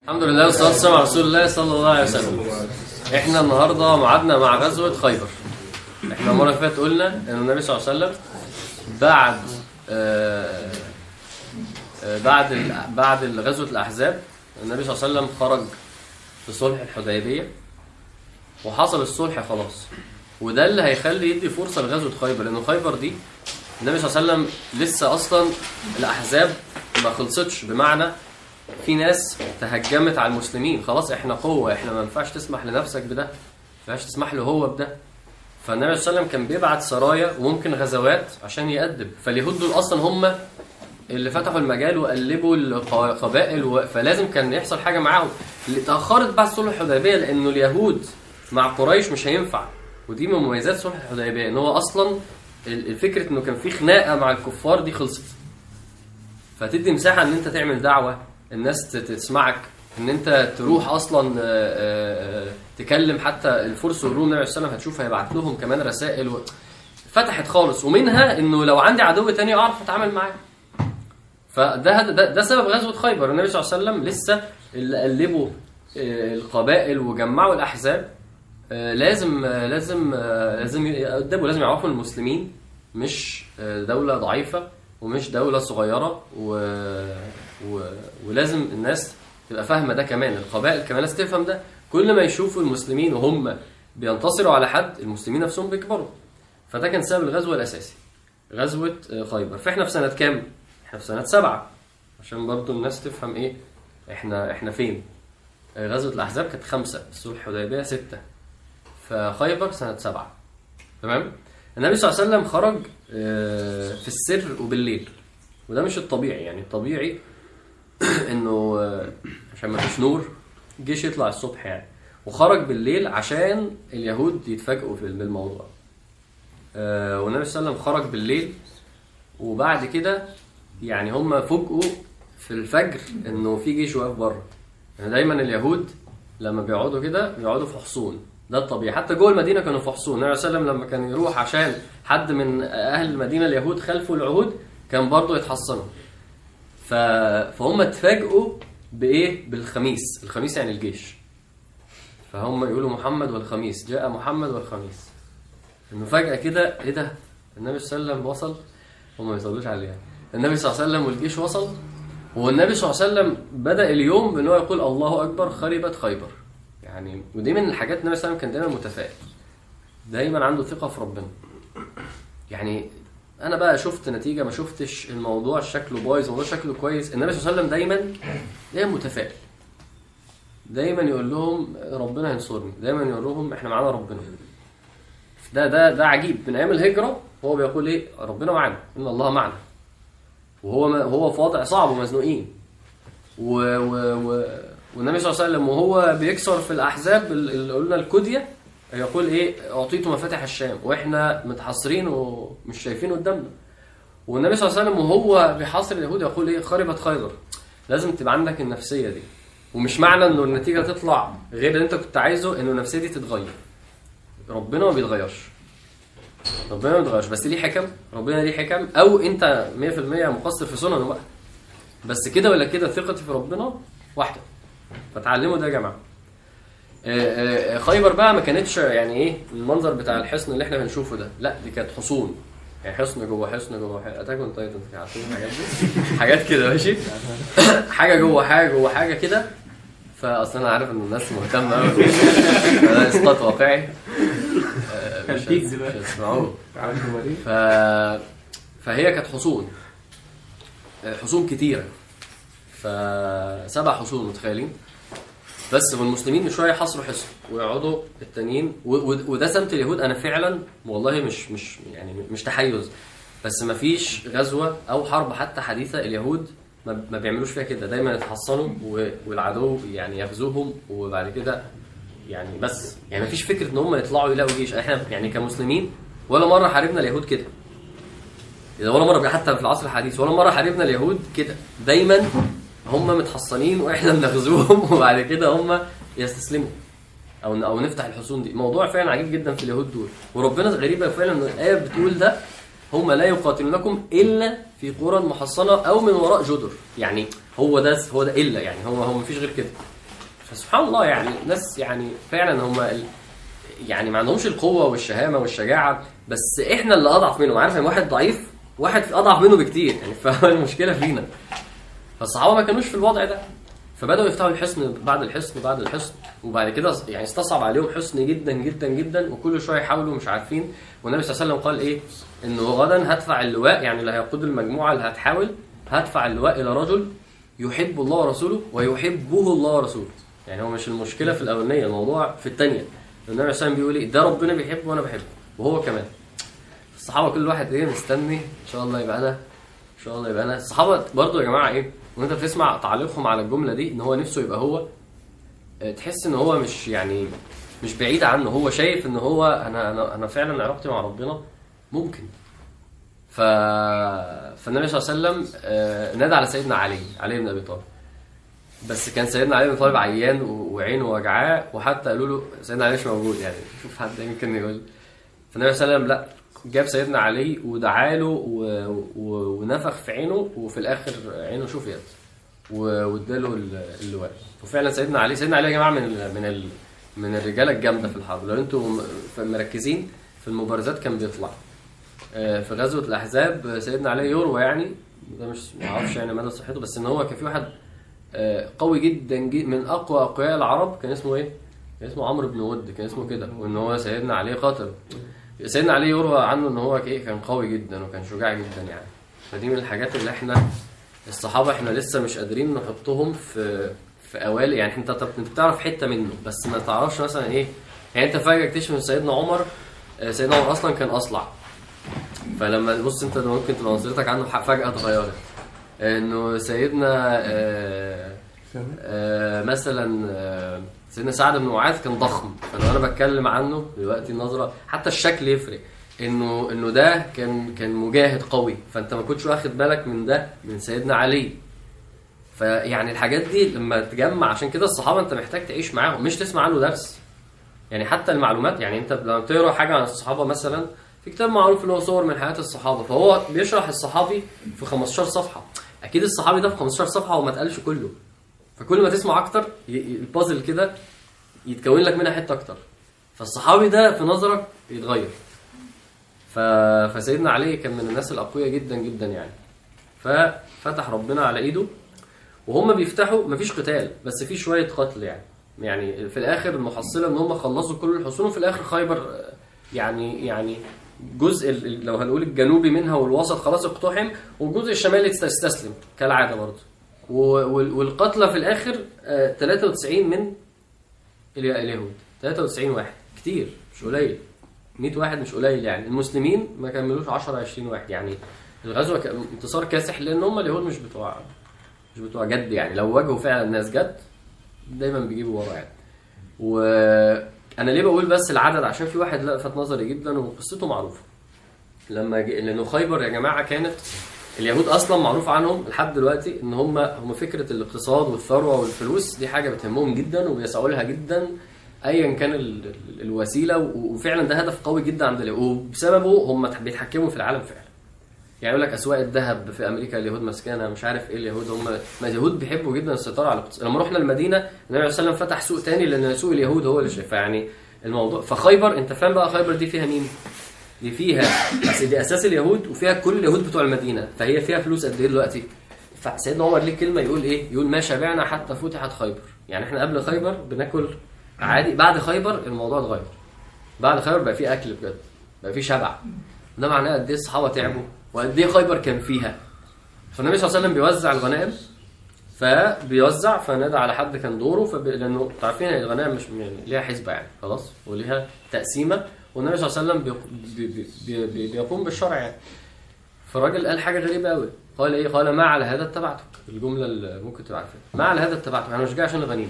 الحمد لله والصلاة والسلام على رسول الله صلى الله عليه وسلم احنا النهاردة معادنا مع غزوة خيبر احنا المرة اللي فاتت قلنا ان النبي صلى الله عليه وسلم بعد آه آه بعد ال- بعد غزوة الأحزاب النبي صلى الله عليه وسلم خرج في صلح الحديبية وحصل الصلح خلاص وده اللي هيخلي يدي فرصة لغزوة خيبر لأنه خيبر دي النبي صلى الله عليه وسلم لسه أصلا الأحزاب ما خلصتش بمعنى في ناس تهجمت على المسلمين خلاص احنا قوة احنا ما ينفعش تسمح لنفسك بده ما ينفعش تسمح له هو بده فالنبي صلى الله عليه وسلم كان بيبعت سرايا وممكن غزوات عشان يأدب فاليهود دول اصلا هم اللي فتحوا المجال وقلبوا القبائل و... فلازم كان يحصل حاجه معاهم اللي اتاخرت بعد صلح الحديبيه لانه اليهود مع قريش مش هينفع ودي من مميزات صلح الحديبيه ان هو اصلا ال- الفكره انه كان في خناقه مع الكفار دي خلصت فتدي مساحه ان انت تعمل دعوه الناس ت- تسمعك ان انت تروح اصلا آه، آه، آه، تكلم حتى الفرس والروم النبي صلى الله عليه وسلم هتشوف هيبعت لهم كمان رسائل و... فتحت خالص ومنها انه لو عندي عدو تاني اعرف اتعامل معاه فده ده, ده سبب غزوه خيبر النبي صلى الله عليه وسلم لسه اللي قلبوا آه، القبائل وجمعوا الاحزاب آه، لازم آه، لازم آه، لازم يقدموا لازم يعرفوا إن المسلمين مش آه، دولة ضعيفة ومش دولة صغيرة و... و... ولازم الناس تبقى فاهمة ده كمان القبائل كمان لازم تفهم ده كل ما يشوفوا المسلمين وهم بينتصروا على حد المسلمين نفسهم بيكبروا فده كان سبب الغزوة الأساسي غزوة آه، خيبر فاحنا في سنة كام؟ احنا في سنة سبعة عشان برضو الناس تفهم ايه احنا احنا فين آه، غزوة الأحزاب كانت خمسة الصلح الحديبية ستة فخيبر سنة سبعة تمام النبي صلى الله عليه وسلم خرج آه، في السر وبالليل وده مش الطبيعي يعني الطبيعي انه آه، عشان ما فيش نور الجيش يطلع الصبح يعني وخرج بالليل عشان اليهود يتفاجئوا في بالموضوع آه، والنبي صلى الله عليه وسلم خرج بالليل وبعد كده يعني هم فوجئوا في الفجر انه في جيش واقف بره يعني دايما اليهود لما بيقعدوا كده بيقعدوا في حصون ده الطبيعي حتى جوه المدينه كانوا في حصون النبي صلى الله عليه وسلم لما كان يروح عشان حد من اهل المدينه اليهود خلفوا العهود كان برضه يتحصنوا ف... فهم اتفاجئوا بايه بالخميس الخميس يعني الجيش فهم يقولوا محمد والخميس جاء محمد والخميس انه فجاه كده ايه ده النبي صلى الله عليه وسلم وصل هم ما يصلوش عليه النبي صلى الله عليه وسلم والجيش وصل والنبي صلى الله عليه وسلم بدا اليوم بان هو يقول الله اكبر خربت خيبر يعني ودي من الحاجات النبي صلى الله عليه وسلم كان دايما متفائل دايما عنده ثقه في ربنا يعني انا بقى شفت نتيجه ما شفتش الموضوع شكله بايظ الموضوع شكله كويس النبي صلى الله عليه وسلم دايما دايما متفائل دايما يقول لهم ربنا ينصرني دايما يقول لهم احنا معانا ربنا ده ده ده عجيب من ايام الهجره هو بيقول ايه ربنا معانا ان الله معنا وهو ما هو في وضع صعب ومزنوقين و و و والنبي صلى الله عليه وسلم وهو بيكسر في الاحزاب اللي قلنا الكديه يقول ايه اعطيت مفاتح الشام واحنا متحصرين ومش شايفين قدامنا والنبي صلى الله عليه وسلم وهو بيحاصر اليهود يقول ايه خربت خيبر لازم تبقى عندك النفسيه دي ومش معنى انه النتيجه تطلع غير اللي انت كنت عايزه انه النفسيه دي تتغير ربنا ما بيتغيرش ربنا ما بيتغيرش بس ليه حكم ربنا ليه حكم او انت 100% مقصر في سننه بقى بس كده ولا كده ثقتي في ربنا واحده فتعلموا ده يا جماعه آه، آه، خيبر بقى ما كانتش يعني ايه المنظر بتاع الحصن اللي احنا بنشوفه ده لا دي كانت حصون يعني حصن جوه حصن جوه حصن اتاك اون تايتن عارفين الحاجات دي حاجات كده ماشي حاجه جوه حاجه جوه حاجه كده فاصلا انا عارف ان الناس مهتمه قوي ده اسقاط واقعي آه، مش هديك مش دلوقتي. هتسمعوه عارف مريض ف... فهي كانت حصون حصون كتيرة فسبع حصون متخيلين بس والمسلمين شوية حصروا حصن ويقعدوا التانيين و... و... وده سمت اليهود انا فعلا والله مش مش يعني مش تحيز بس ما فيش غزوة او حرب حتى حديثة اليهود ما, ما بيعملوش فيها كده دايما يتحصنوا و... والعدو يعني يغزوهم وبعد كده يعني بس يعني ما فيش فكرة ان هم يطلعوا يلاقوا جيش احنا يعني كمسلمين ولا مرة حاربنا اليهود كده إذا ولا مرة حتى في العصر الحديث ولا مرة حاربنا اليهود كده دايما هم متحصنين واحنا بنغزوهم وبعد كده هم يستسلموا او او نفتح الحصون دي موضوع فعلا عجيب جدا في اليهود دول وربنا غريبه فعلا ان الايه بتقول ده هم لا يقاتلونكم الا في قرى محصنه او من وراء جدر يعني هو ده هو ده الا يعني هو هو مفيش غير كده فسبحان الله يعني ناس يعني فعلا هم ال... يعني ما عندهمش القوه والشهامه والشجاعه بس احنا اللي اضعف منهم عارف يعني واحد ضعيف واحد اضعف منه بكتير يعني فالمشكله فينا فالصحابه ما كانوش في الوضع ده فبداوا يفتحوا الحصن بعد الحصن بعد الحصن وبعد كده يعني استصعب عليهم حصن جدا جدا جدا وكل شويه يحاولوا مش عارفين والنبي صلى الله عليه وسلم قال ايه انه غدا هدفع اللواء يعني اللي هيقود المجموعه اللي هتحاول هدفع اللواء الى رجل يحب الله ورسوله ويحبه الله ورسوله يعني هو مش المشكله في الاولانيه الموضوع في الثانيه النبي صلى الله عليه وسلم بيقول ايه ده ربنا بيحبه وانا بحبه وهو كمان الصحابه كل واحد ايه مستني ان شاء الله يبقى انا ان شاء الله يبقى انا الصحابه برضو يا جماعه ايه وانت بتسمع تعليقهم على الجمله دي ان هو نفسه يبقى هو آه، تحس ان هو مش يعني مش بعيد عنه هو شايف ان هو انا انا انا فعلا علاقتي مع ربنا ممكن ف فالنبي صلى الله عليه وسلم آه، نادى على سيدنا علي علي بن ابي طالب بس كان سيدنا علي بن طالب عيان و- وعينه وجعاه وحتى قالوا له سيدنا علي مش موجود يعني شوف حد يمكن يقول فالنبي صلى الله عليه وسلم لا جاب سيدنا علي ودعا له و... و... ونفخ في عينه وفي الاخر عينه شفيت و- واداله ال- اللواء وفعلا سيدنا علي سيدنا علي يا جماعه من ال... من ال... من الرجاله الجامده في الحرب لو انتم م- مركزين في المبارزات كان بيطلع آه، في غزوه الاحزاب آه، سيدنا علي يروى يعني ده مش ما اعرفش يعني مدى صحته بس ان هو كان في واحد آه، قوي جدا جدا من اقوى اقوياء العرب كان اسمه ايه؟ كان اسمه عمرو بن ود كان اسمه كده وان هو سيدنا علي قاتل سيدنا علي يروى عنه ان هو ايه كان قوي جدا وكان شجاع جدا يعني فدي من الحاجات اللي احنا الصحابه احنا لسه مش قادرين نحطهم في في اوائل يعني انت طب انت بتعرف حته منه بس ما تعرفش مثلا ايه يعني انت فجاه تكتشف ان سيدنا عمر آه، سيدنا عمر اصلا كان اصلع فلما تبص انت ده ممكن تبقى نظرتك عنه ح- فجاه اتغيرت انه سيدنا آه، آه، مثلا آه، سيدنا سعد بن معاذ كان ضخم فلو انا بتكلم عنه دلوقتي النظره حتى الشكل يفرق انه انه ده كان كان مجاهد قوي فانت ما كنتش واخد بالك من ده من سيدنا علي فيعني الحاجات دي لما تجمع عشان كده الصحابه انت محتاج تعيش معاهم مش تسمع عنه درس يعني حتى المعلومات يعني انت لما بتقرا حاجه عن الصحابه مثلا في كتاب معروف اللي هو صور من حياه الصحابه فهو بيشرح الصحابي في 15 صفحه اكيد الصحابي ده في 15 صفحه وما اتقالش كله فكل ما تسمع اكتر ي- ي- البازل كده يتكون لك منها حته اكتر فالصحابي ده في نظرك يتغير ف... فسيدنا علي كان من الناس الاقوياء جدا جدا يعني ففتح ربنا على ايده وهم بيفتحوا مفيش قتال بس في شويه قتل يعني يعني في الاخر المحصله ان هم خلصوا كل الحصون وفي الاخر خيبر آه، يعني يعني جزء ال- ال- لو هنقول الجنوبي منها والوسط خلاص اقتحم والجزء الشمالي است- استسلم كالعاده برضه و- وال- والقتلى في الاخر آه، 93 من الي- اليهود 93 واحد كتير مش قليل 100 واحد مش قليل يعني المسلمين ما كملوش 10 20 واحد يعني الغزوه ك- انتصار كاسح لان هم اليهود مش بتوع مش بتوع جد يعني لو واجهوا فعلا ناس جد دايما بيجيبوا ورا يعني وانا ليه بقول بس العدد عشان في واحد لفت نظري جدا وقصته معروفه لما ج... لانه خيبر يا جماعه كانت اليهود اصلا معروف عنهم لحد دلوقتي ان هم هم فكره الاقتصاد والثروه والفلوس دي حاجه بتهمهم جدا وبيسعوا لها جدا ايا كان ال... ال- الوسيله و- وفعلا ده هدف قوي جدا عند اليهود وبسببه هم تح- بيتحكموا في العالم فعلا يعني يقول لك اسواق الذهب في امريكا اليهود ماسكانها مش عارف ايه اليهود هم ما اليهود بيحبوا جدا السيطره على الاقتصاد لما رحنا المدينه النبي عليه الصلاه والسلام فتح سوق تاني لان سوق اليهود هو اللي شايف يعني الموضوع فخيبر انت فاهم بقى خيبر دي فيها مين؟ دي فيها بس دي اساس اليهود وفيها كل اليهود بتوع المدينه فهي فيها فلوس قد ايه دلوقتي؟ فسيدنا عمر ليه كلمه يقول ايه؟ يقول ما شبعنا حتى فتحت خيبر يعني احنا قبل خيبر بناكل عادي بعد خيبر الموضوع اتغير بعد خيبر بقى فيه اكل بجد بقى فيه شبع ده معناه قد ايه الصحابه تعبوا وقد ايه خيبر كان فيها فالنبي صلى الله عليه وسلم بيوزع الغنائم فبيوزع فنادى على حد كان دوره فب... لانه انتوا عارفين إن الغنائم مش يعني ليها حسبه يعني خلاص وليها تقسيمه والنبي صلى الله عليه وسلم بيق... بي... بي... بي... بي... بيقوم بالشرع يعني فالراجل قال حاجه غريبه قوي قال ايه قال ما على هذا اتبعتك الجمله اللي ممكن تبقى عارفينها ما على هذا اتبعتك انا مش جاي عشان الغنيمه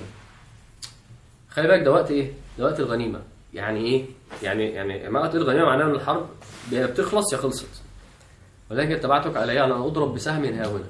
خلي بالك ده وقت ايه ده وقت الغنيمه يعني ايه يعني يعني ما وقت الغنيمه معناها ان الحرب يا بتخلص يا خلصت ولكن اتبعتك علي انا اضرب بسهم ها هنا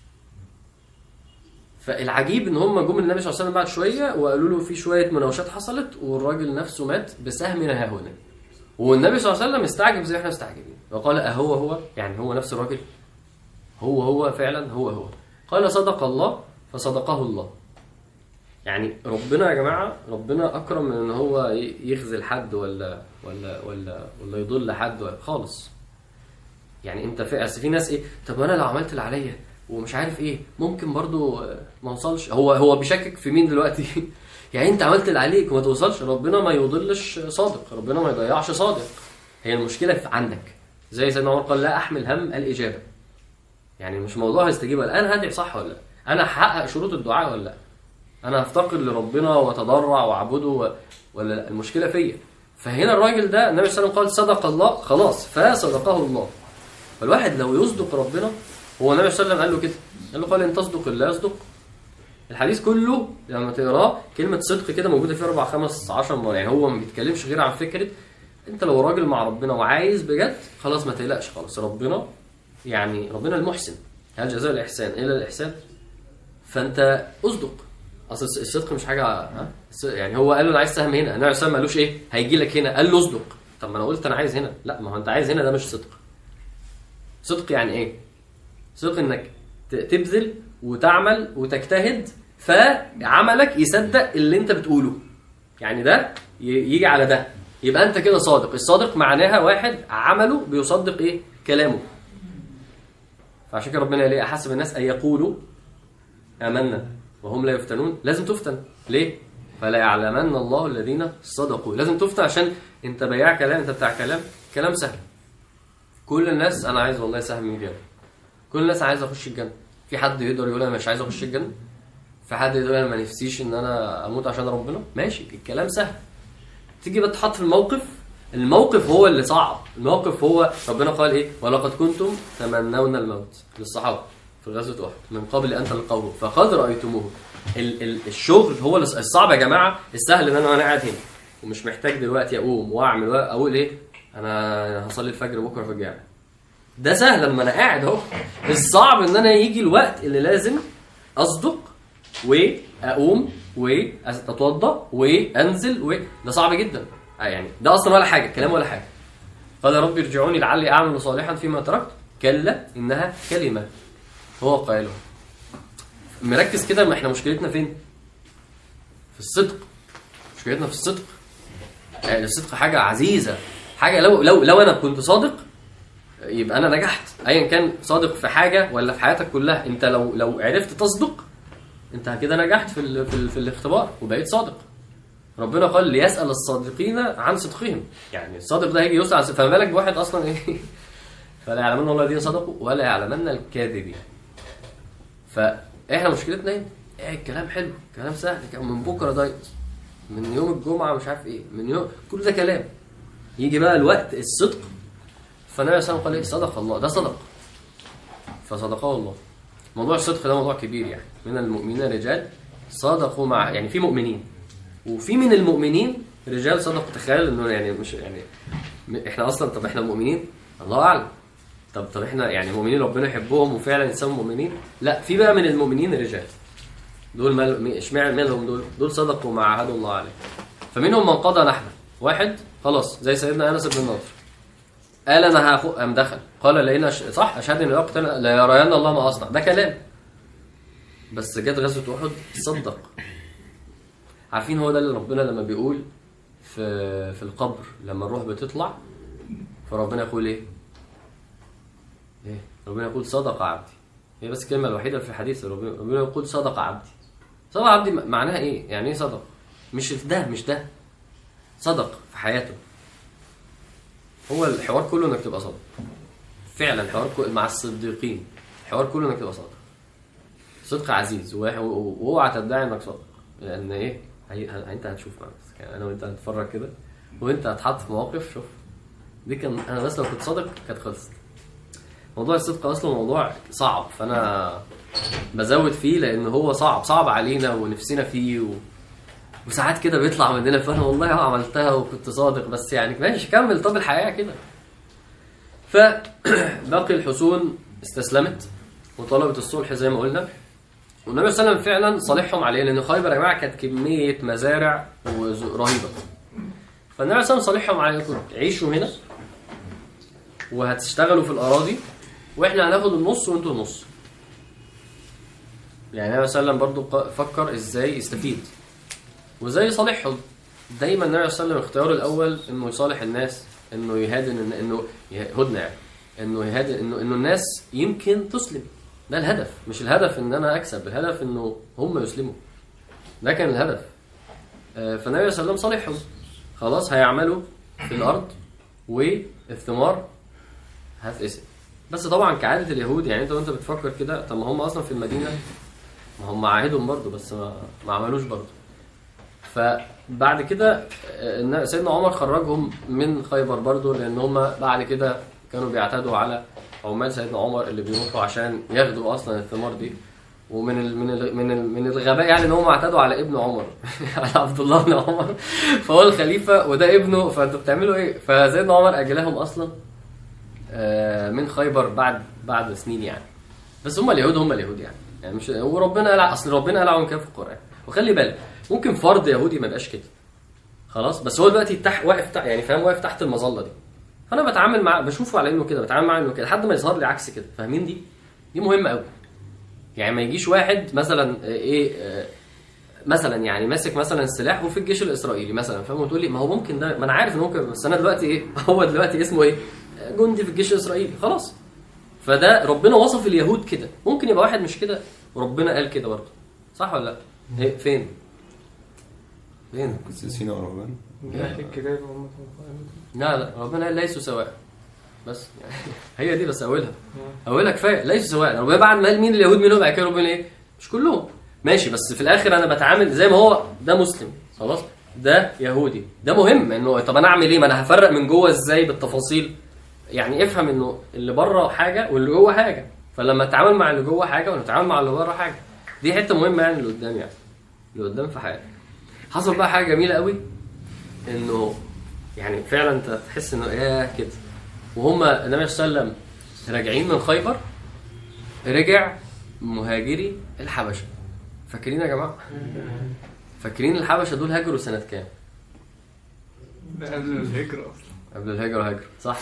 فالعجيب ان هم جم النبي صلى الله عليه وسلم بعد شويه وقالوا له في شويه مناوشات حصلت والراجل نفسه مات بسهم ها هنا والنبي صلى الله عليه وسلم استعجب زي ما احنا مستعجبين وقال اهو هو يعني هو نفس الراجل هو هو فعلا هو هو قال صدق الله فصدقه الله يعني ربنا يا جماعه ربنا اكرم من ان هو ي- يخذل حد ولا ولا ولا ولا يضل حد ولا- خالص يعني انت في اصل في ناس ايه طب انا لو عملت اللي عليا ومش عارف ايه ممكن برضو آه، ما اوصلش هو هو بيشكك في مين دلوقتي يعني انت عملت اللي عليك وما توصلش ربنا ما يضلش صادق ربنا ما يضيعش صادق هي المشكله في عندك زي سيدنا عمر قال لا احمل هم الاجابه يعني مش موضوع هستجيب ولا انا هدعي صح ولا لا انا هحقق شروط الدعاء ولا لا انا هفتقر لربنا واتضرع واعبده و... ولا لا المشكله فيا فهنا الراجل ده النبي صلى الله عليه وسلم قال صدق الله خلاص فصدقه الله فالواحد لو يصدق ربنا هو النبي صلى الله عليه وسلم قال له كده قال له قال ان تصدق الله يصدق الحديث كله لما تقراه كلمه صدق كده موجوده فيه اربع خمس عشر مرات يعني هو ما بيتكلمش غير عن فكره انت لو راجل مع ربنا وعايز بجد خلاص ما تقلقش خالص ربنا يعني ربنا المحسن هل جزاء الاحسان الا الاحسان فانت اصدق اصل الصدق مش حاجه ها الص- يعني هو قال له انا عايز سهم هنا النبي صلى الله عليه وسلم ما قالوش ايه هيجي لك هنا قال له اصدق طب ما انا قلت انا عايز هنا لا ما هو انت عايز هنا ده مش صدق صدق يعني ايه صدق انك ت- تبذل وتعمل وتجتهد فعملك يصدق اللي انت بتقوله يعني ده ي- يجي على ده يبقى انت كده صادق الصادق معناها واحد عمله بيصدق ايه كلامه فعشان كده ربنا ليه احسب الناس ان يقولوا امنا وهم لا يفتنون لازم تفتن ليه فلا يعلمن الله الذين صدقوا لازم تفتن عشان انت بياع كلام انت بتاع كلام كلام سهل كل الناس انا عايز والله سهم من الجنه كل الناس عايزه اخش الجنه في حد يقدر يقول انا مش عايز اخش الجنه في حد يقول انا ما نفسيش ان انا اموت عشان ربنا ماشي الكلام سهل تيجي بقى تحط في الموقف الموقف هو اللي صعب الموقف هو ربنا قال ايه ولقد كنتم تمنون الموت للصحابه في غزوه احد من قبل ان تلقوه فقد رايتموه ال ال الشغل هو اللي الصعب يا جماعه السهل ان انا وانا قاعد هنا ومش محتاج دلوقتي اقوم واعمل وأ- اقول ايه انا هصلي الفجر بكره في الجامع ده سهل لما انا قاعد اهو الصعب ان انا يجي الوقت اللي لازم اصدق واقوم واتوضا وانزل و ده صعب جدا آه يعني ده اصلا ولا حاجه كلام ولا حاجه قال رب ارجعوني لعلي اعمل صالحا فيما تركت كلا انها كلمه هو قائلها مركز كده ما احنا مشكلتنا فين في الصدق مشكلتنا في الصدق يعني الصدق حاجه عزيزه حاجه لو لو لو انا كنت صادق يبقى انا نجحت ايا كان صادق في حاجه ولا في حياتك كلها انت لو لو عرفت تصدق انت كده نجحت في ال في, ال في الاختبار وبقيت صادق ربنا قال ليسال الصادقين عن صدقهم يعني الصادق ده هيجي يسال عن صدق- فما بالك بواحد اصلا ايه فلا يعلمن الله الذين صدقوا ولا يعلمن الكاذبين فاحنا مشكلتنا ايه ايه الكلام حلو كلام سهل كلام من بكره دايت من يوم الجمعه مش عارف ايه من يوم كل ده كلام يجي بقى الوقت الصدق فالنبي صلى الله عليه وسلم قال ايه صدق الله ده صدق فصدقه الله موضوع الصدق ده موضوع كبير يعني من المؤمنين رجال صدقوا مع يعني في مؤمنين وفي من المؤمنين رجال صدقوا تخيل انه يعني مش يعني م- احنا اصلا طب احنا مؤمنين الله اعلم طب طب احنا يعني مؤمنين ربنا يحبهم وفعلا يسموا مؤمنين لا في بقى من المؤمنين رجال دول مال مي- اشمعنى مالهم دول دول صدقوا ما عاهدوا الله عليه فمنهم من قضى نحبه واحد خلاص زي سيدنا انس بن النضر قال انا هاخد ام دخل قال لئن أش... صح اشهد ان لا اقتل لا يرين الله ما اصنع ده كلام بس جت غزوه احد صدق عارفين هو ده اللي ربنا لما بيقول في في القبر لما الروح بتطلع فربنا يقول ايه؟ ايه؟ ربنا يقول صدق عبدي هي بس الكلمه الوحيده في الحديث ربنا ربنا يقول صدق عبدي صدق عبدي معناها ايه؟ يعني ايه صدق؟ مش ده مش ده صدق في حياته هو الحوار كله انك تبقى صادق فعلا الحوار كله مع الصديقين الحوار كله انك تبقى صادق صدق عزيز و- و- واوعى تدعي انك صادق لان ايه هي... ه- انت هتشوف مع نفسك يعني انا وانت هنتفرج كده وانت هتحط في مواقف شوف دي كان انا بس لو كنت صادق كانت خلصت موضوع الصدق اصلا موضوع صعب فانا بزود فيه لان هو صعب صعب علينا ونفسنا فيه و... وساعات كده بيطلع مننا فانا والله اه عملتها وكنت صادق بس يعني ماشي كمل طب الحياه كده فباقي الحصون استسلمت وطلبت الصلح زي ما قلنا والنبي صلى الله عليه وسلم فعلا صالحهم عليه لان خيبر يا جماعه كانت كميه مزارع وز- رهيبه فالنبي صلى الله عليه وسلم صالحهم عليكم عيشوا هنا وهتشتغلوا في الاراضي واحنا هناخد النص وانتوا النص يعني النبي صلى الله عليه وسلم برضو ق- فكر ازاي يستفيد وزي صالحهم دايما النبي صلى الله عليه وسلم اختياره الاول انه يصالح الناس انه يهادن انه هدنه يعني انه يهادن انه انه الناس يمكن تسلم ده الهدف مش الهدف ان انا اكسب الهدف انه هم يسلموا ده كان الهدف آه، فالنبي صلى الله عليه وسلم صالحهم خلاص هيعملوا في الارض والثمار هتقسم بس طبعا كعاده اليهود يعني انت وانت بتفكر كده طب ما هم اصلا في المدينه ما هم عاهدهم برضه بس ما, ما عملوش برضه فبعد كده آه، سيدنا عمر خرجهم من خيبر برضه لان هم بعد كده كانوا بيعتادوا على عمال سيدنا عمر اللي بيروحوا عشان ياخدوا اصلا الثمار دي ومن ال من ال من ال من الغباء يعني ان هم اعتدوا على ابن عمر على عبد الله بن عمر فهو الخليفه وده ابنه فانتوا بتعملوا ايه؟ فسيدنا عمر اجلهم اصلا آه، من خيبر بعد بعد سنين يعني بس هم اليهود هم اليهود يعني يعني مش وربنا قال اصل ربنا قال عنهم كده في القران وخلي بالك ممكن فرد يهودي ما يبقاش كده خلاص بس هو دلوقتي تحت واقف تحت يعني فاهم واقف تحت المظله دي فانا بتعامل مع بشوفه على انه كده بتعامل معاه انه كده لحد ما يظهر لي عكس كده فاهمين دي دي مهمه قوي يعني ما يجيش واحد مثلا آه، ايه آه، مثلا يعني ماسك مثلا سلاح وفي الجيش الاسرائيلي مثلا فاهم وتقول لي ما هو ممكن ده ما انا عارف ان ممكن بس انا دلوقتي ايه هو دلوقتي اسمه ايه جندي في الجيش الاسرائيلي خلاص فده ربنا وصف اليهود كده ممكن يبقى واحد مش كده وربنا قال كده برضه صح ولا لا إيه فين فين قسيسين ورهبان أهل الكتاب هم لا لا ربنا قال ليسوا سواء بس يعني هي دي بس اولها اولها كفايه ليسوا سواء ربنا بعد ما قال مين اليهود منهم بعد كده ربنا ايه مش كلهم ماشي بس في الاخر انا بتعامل زي ما هو ده مسلم خلاص ده يهودي ده مهم انه طب انا اعمل ايه ما انا هفرق من جوه ازاي بالتفاصيل يعني افهم انه اللي بره حاجه واللي جوه حاجه فلما اتعامل مع اللي جوه حاجه ونتعامل مع اللي بره حاجه دي حته مهمه يعني اللي قدام يعني اللي قدام في حاجه حصل بقى حاجه جميله قوي انه يعني فعلا انت تحس انه ايه كده وهم النبي صلى الله عليه وسلم راجعين من خيبر رجع مهاجري الحبشه فاكرين يا جماعه فاكرين الحبشه دول هاجروا سنه كام ده قبل الهجرة أصلا قبل الهجرة هاجروا صح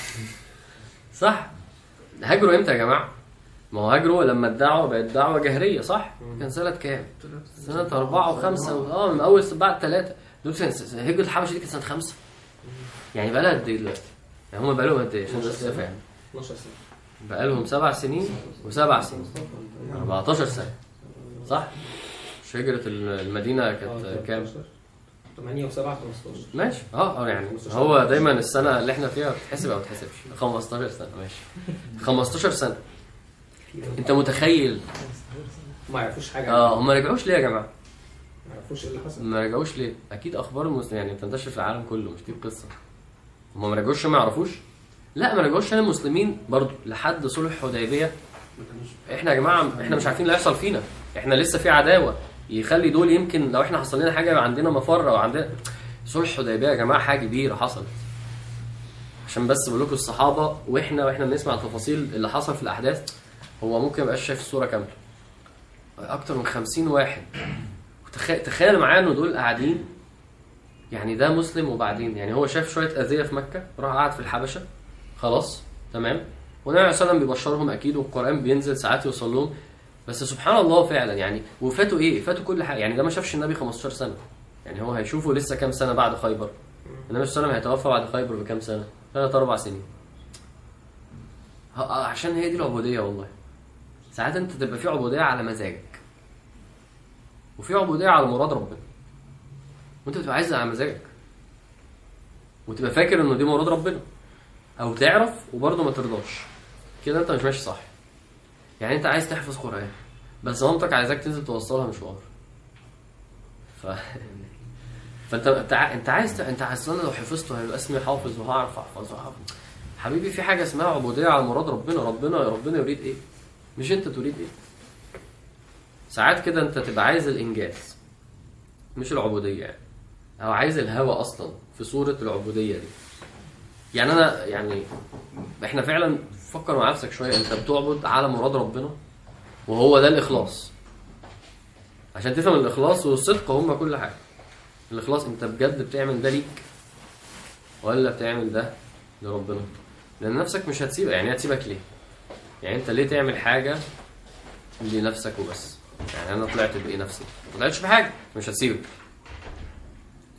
صح هاجروا امتى يا جماعة؟ ما هو هاجروا لما الدعوة بقت دعوة جهرية صح؟ كان سنة كام؟ سنة أربعة وخمسة و... اه من أول س- بعد ثلاثة دول سنة س- هجرة الحبشة دي كانت سنة خمسة يعني بقى لها قد إيه دلوقتي؟ يعني هم بقى لهم قد إيه؟ عشان بس أفهم 12 سنه بقى لهم سبع سنين وسبع سنين 14 سنة صح؟ مش هجرة ال- المدينة كانت كام؟ 8 و7 15 ماشي اه اه يعني هو دايما السنه اللي احنا فيها بتتحسب او ما بتتحسبش 15 سنه ماشي 15 سنه انت متخيل ما يعرفوش حاجه اه هم ما رجعوش ليه يا جماعه؟ ما يعرفوش ايه اللي حصل ما رجعوش ليه؟ اكيد اخبار المسلمين يعني بتنتشر في العالم كله مش دي القصه هم ما رجعوش عشان ما يعرفوش؟ لا ما رجعوش عشان المسلمين برضو لحد صلح حديبيه احنا يا جماعه احنا مش عارفين اللي هيحصل فينا احنا لسه في عداوه يخلي دول يمكن لو احنا حصل لنا حاجه يبقى عندنا مفر او عندنا صلح حديبيه يا جماعه حاجه كبيره حصلت عشان بس بقول لكم الصحابه واحنا واحنا بنسمع التفاصيل اللي حصل في الاحداث هو ممكن ما يبقاش شايف الصوره كامله اكتر من خمسين واحد وتخيل تخيل معايا انه دول قاعدين يعني ده مسلم وبعدين يعني هو شاف شويه اذيه في مكه راح قعد في الحبشه خلاص تمام والنبي عليه الصلاه والسلام بيبشرهم اكيد والقران بينزل ساعات يوصل لهم بس سبحان الله فعلا يعني وفاتوا ايه؟ فاتوا كل حاجه يعني ده ما شافش النبي 15 سنه يعني هو هيشوفه لسه كام سنه بعد خيبر النبي صلى الله عليه وسلم هيتوفى بعد خيبر بكام سنه؟ ثلاث اربع سنين ه- آه، عشان هي دي العبوديه والله ساعات انت تبقى في عبوديه على مزاجك وفي عبوديه على مراد ربنا وانت بتبقى عايز على مزاجك وتبقى فاكر انه دي مراد ربنا او تعرف وبرضه ما ترضاش كده انت مش ماشي صح يعني انت عايز تحفظ قران بس مامتك عايزاك تنزل توصلها مشوار ف فانت انت ع- انت عايز ت- انت عايز انا لو حفظته هيبقى اسمي حافظ وهعرف احفظ وهعرف حبيبي في حاجه اسمها عبوديه على مراد ربنا ربنا ربنا يريد ايه مش انت تريد ايه ساعات كده انت تبقى عايز الانجاز مش العبوديه يعني او عايز الهوى اصلا في صوره العبوديه دي يعني انا يعني احنا فعلا فكر مع نفسك شويه انت بتعبد على مراد ربنا وهو ده الاخلاص عشان تفهم الاخلاص والصدق هما كل حاجه الاخلاص انت بجد بتعمل ده ليك ولا بتعمل ده لربنا لان نفسك مش هتسيبك يعني هتسيبك ليه يعني انت ليه تعمل حاجه لنفسك وبس يعني انا طلعت بايه نفسي ما طلعتش بحاجه مش هتسيبك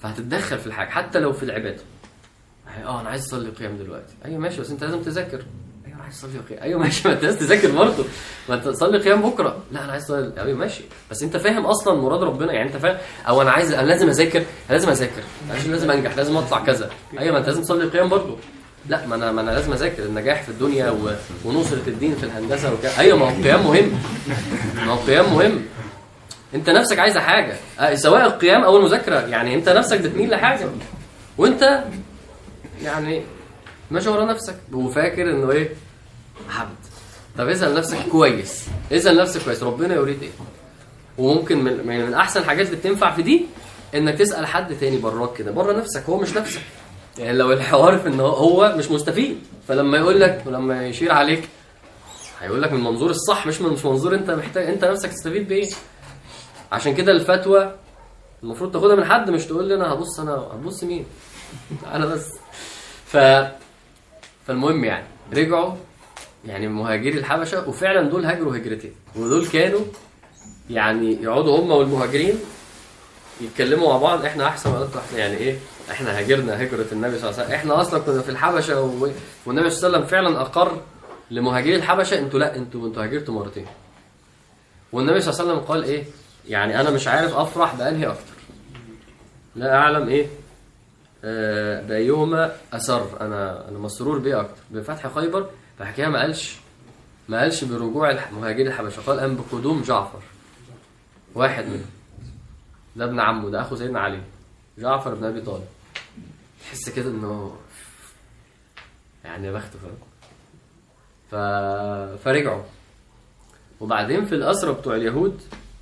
فهتتدخل في الحاجه حتى لو في العباده يعني اه انا عايز اصلي قيام دلوقتي ايوه ماشي بس انت لازم تذاكر ايوه انا عايز اصلي قيام ايوه ماشي ما انت لازم تذاكر برضه ما انت تصلي قيام بكره لا انا عايز اصلي ايوه ماشي بس انت فاهم اصلا مراد ربنا يعني انت فاهم او انا عايز انا لازم اذاكر أنا لازم اذاكر عشان لازم انجح لازم اطلع كذا ايوه ما انت لازم تصلي قيام برضه لا ما انا ما انا لازم اذاكر النجاح في الدنيا و... ونصره الدين في الهندسه وكده ايوه ما هو القيام مهم ما هو القيام مهم انت نفسك عايزه حاجه اه، سواء القيام او المذاكره يعني انت نفسك بتميل لحاجه وانت يعني ماشي ورا نفسك وفاكر انه ايه عبد طب اسال نفسك كويس اسال نفسك كويس ربنا يريد ايه وممكن من من من احسن الحاجات اللي بتنفع في دي انك تسال حد تاني براك كده بره نفسك هو مش نفسك يعني لو الحوار في ان هو- هو مش مستفيد فلما يقول لك ولما يشير عليك هيقول لك من المنظور الصح مش من مش منظور انت محتاج انت نفسك تستفيد بايه عشان كده الفتوى المفروض تاخدها من حد مش تقول لي انا هبص انا هتبص مين انا بس ف فالمهم يعني رجعوا يعني مهاجري الحبشه وفعلا دول هاجروا هجرتين ودول كانوا يعني يقعدوا هم والمهاجرين يتكلموا مع بعض احنا احسن ولا انتوا احسن يعني ايه احنا هاجرنا هجره النبي صلى الله عليه وسلم احنا اصلا كنا في الحبشه و... والنبي صلى الله عليه وسلم فعلا اقر لمهاجري الحبشه انتوا لا انتوا انتوا هاجرتوا مرتين والنبي صلى الله عليه وسلم قال ايه يعني انا مش عارف افرح بانهي اكتر لا اعلم ايه آه، بايهما اسر انا انا مسرور بيه اكتر بفتح خيبر فحكيها ما قالش ما قالش برجوع الح- مهاجري الحبشه قال ام بقدوم جعفر واحد منهم ده ابن عمه ده اخو سيدنا علي جعفر بن ابي طالب تحس كده انه يعني يا بخته فاهم ف... فرجعوا وبعدين في الأسرى بتوع اليهود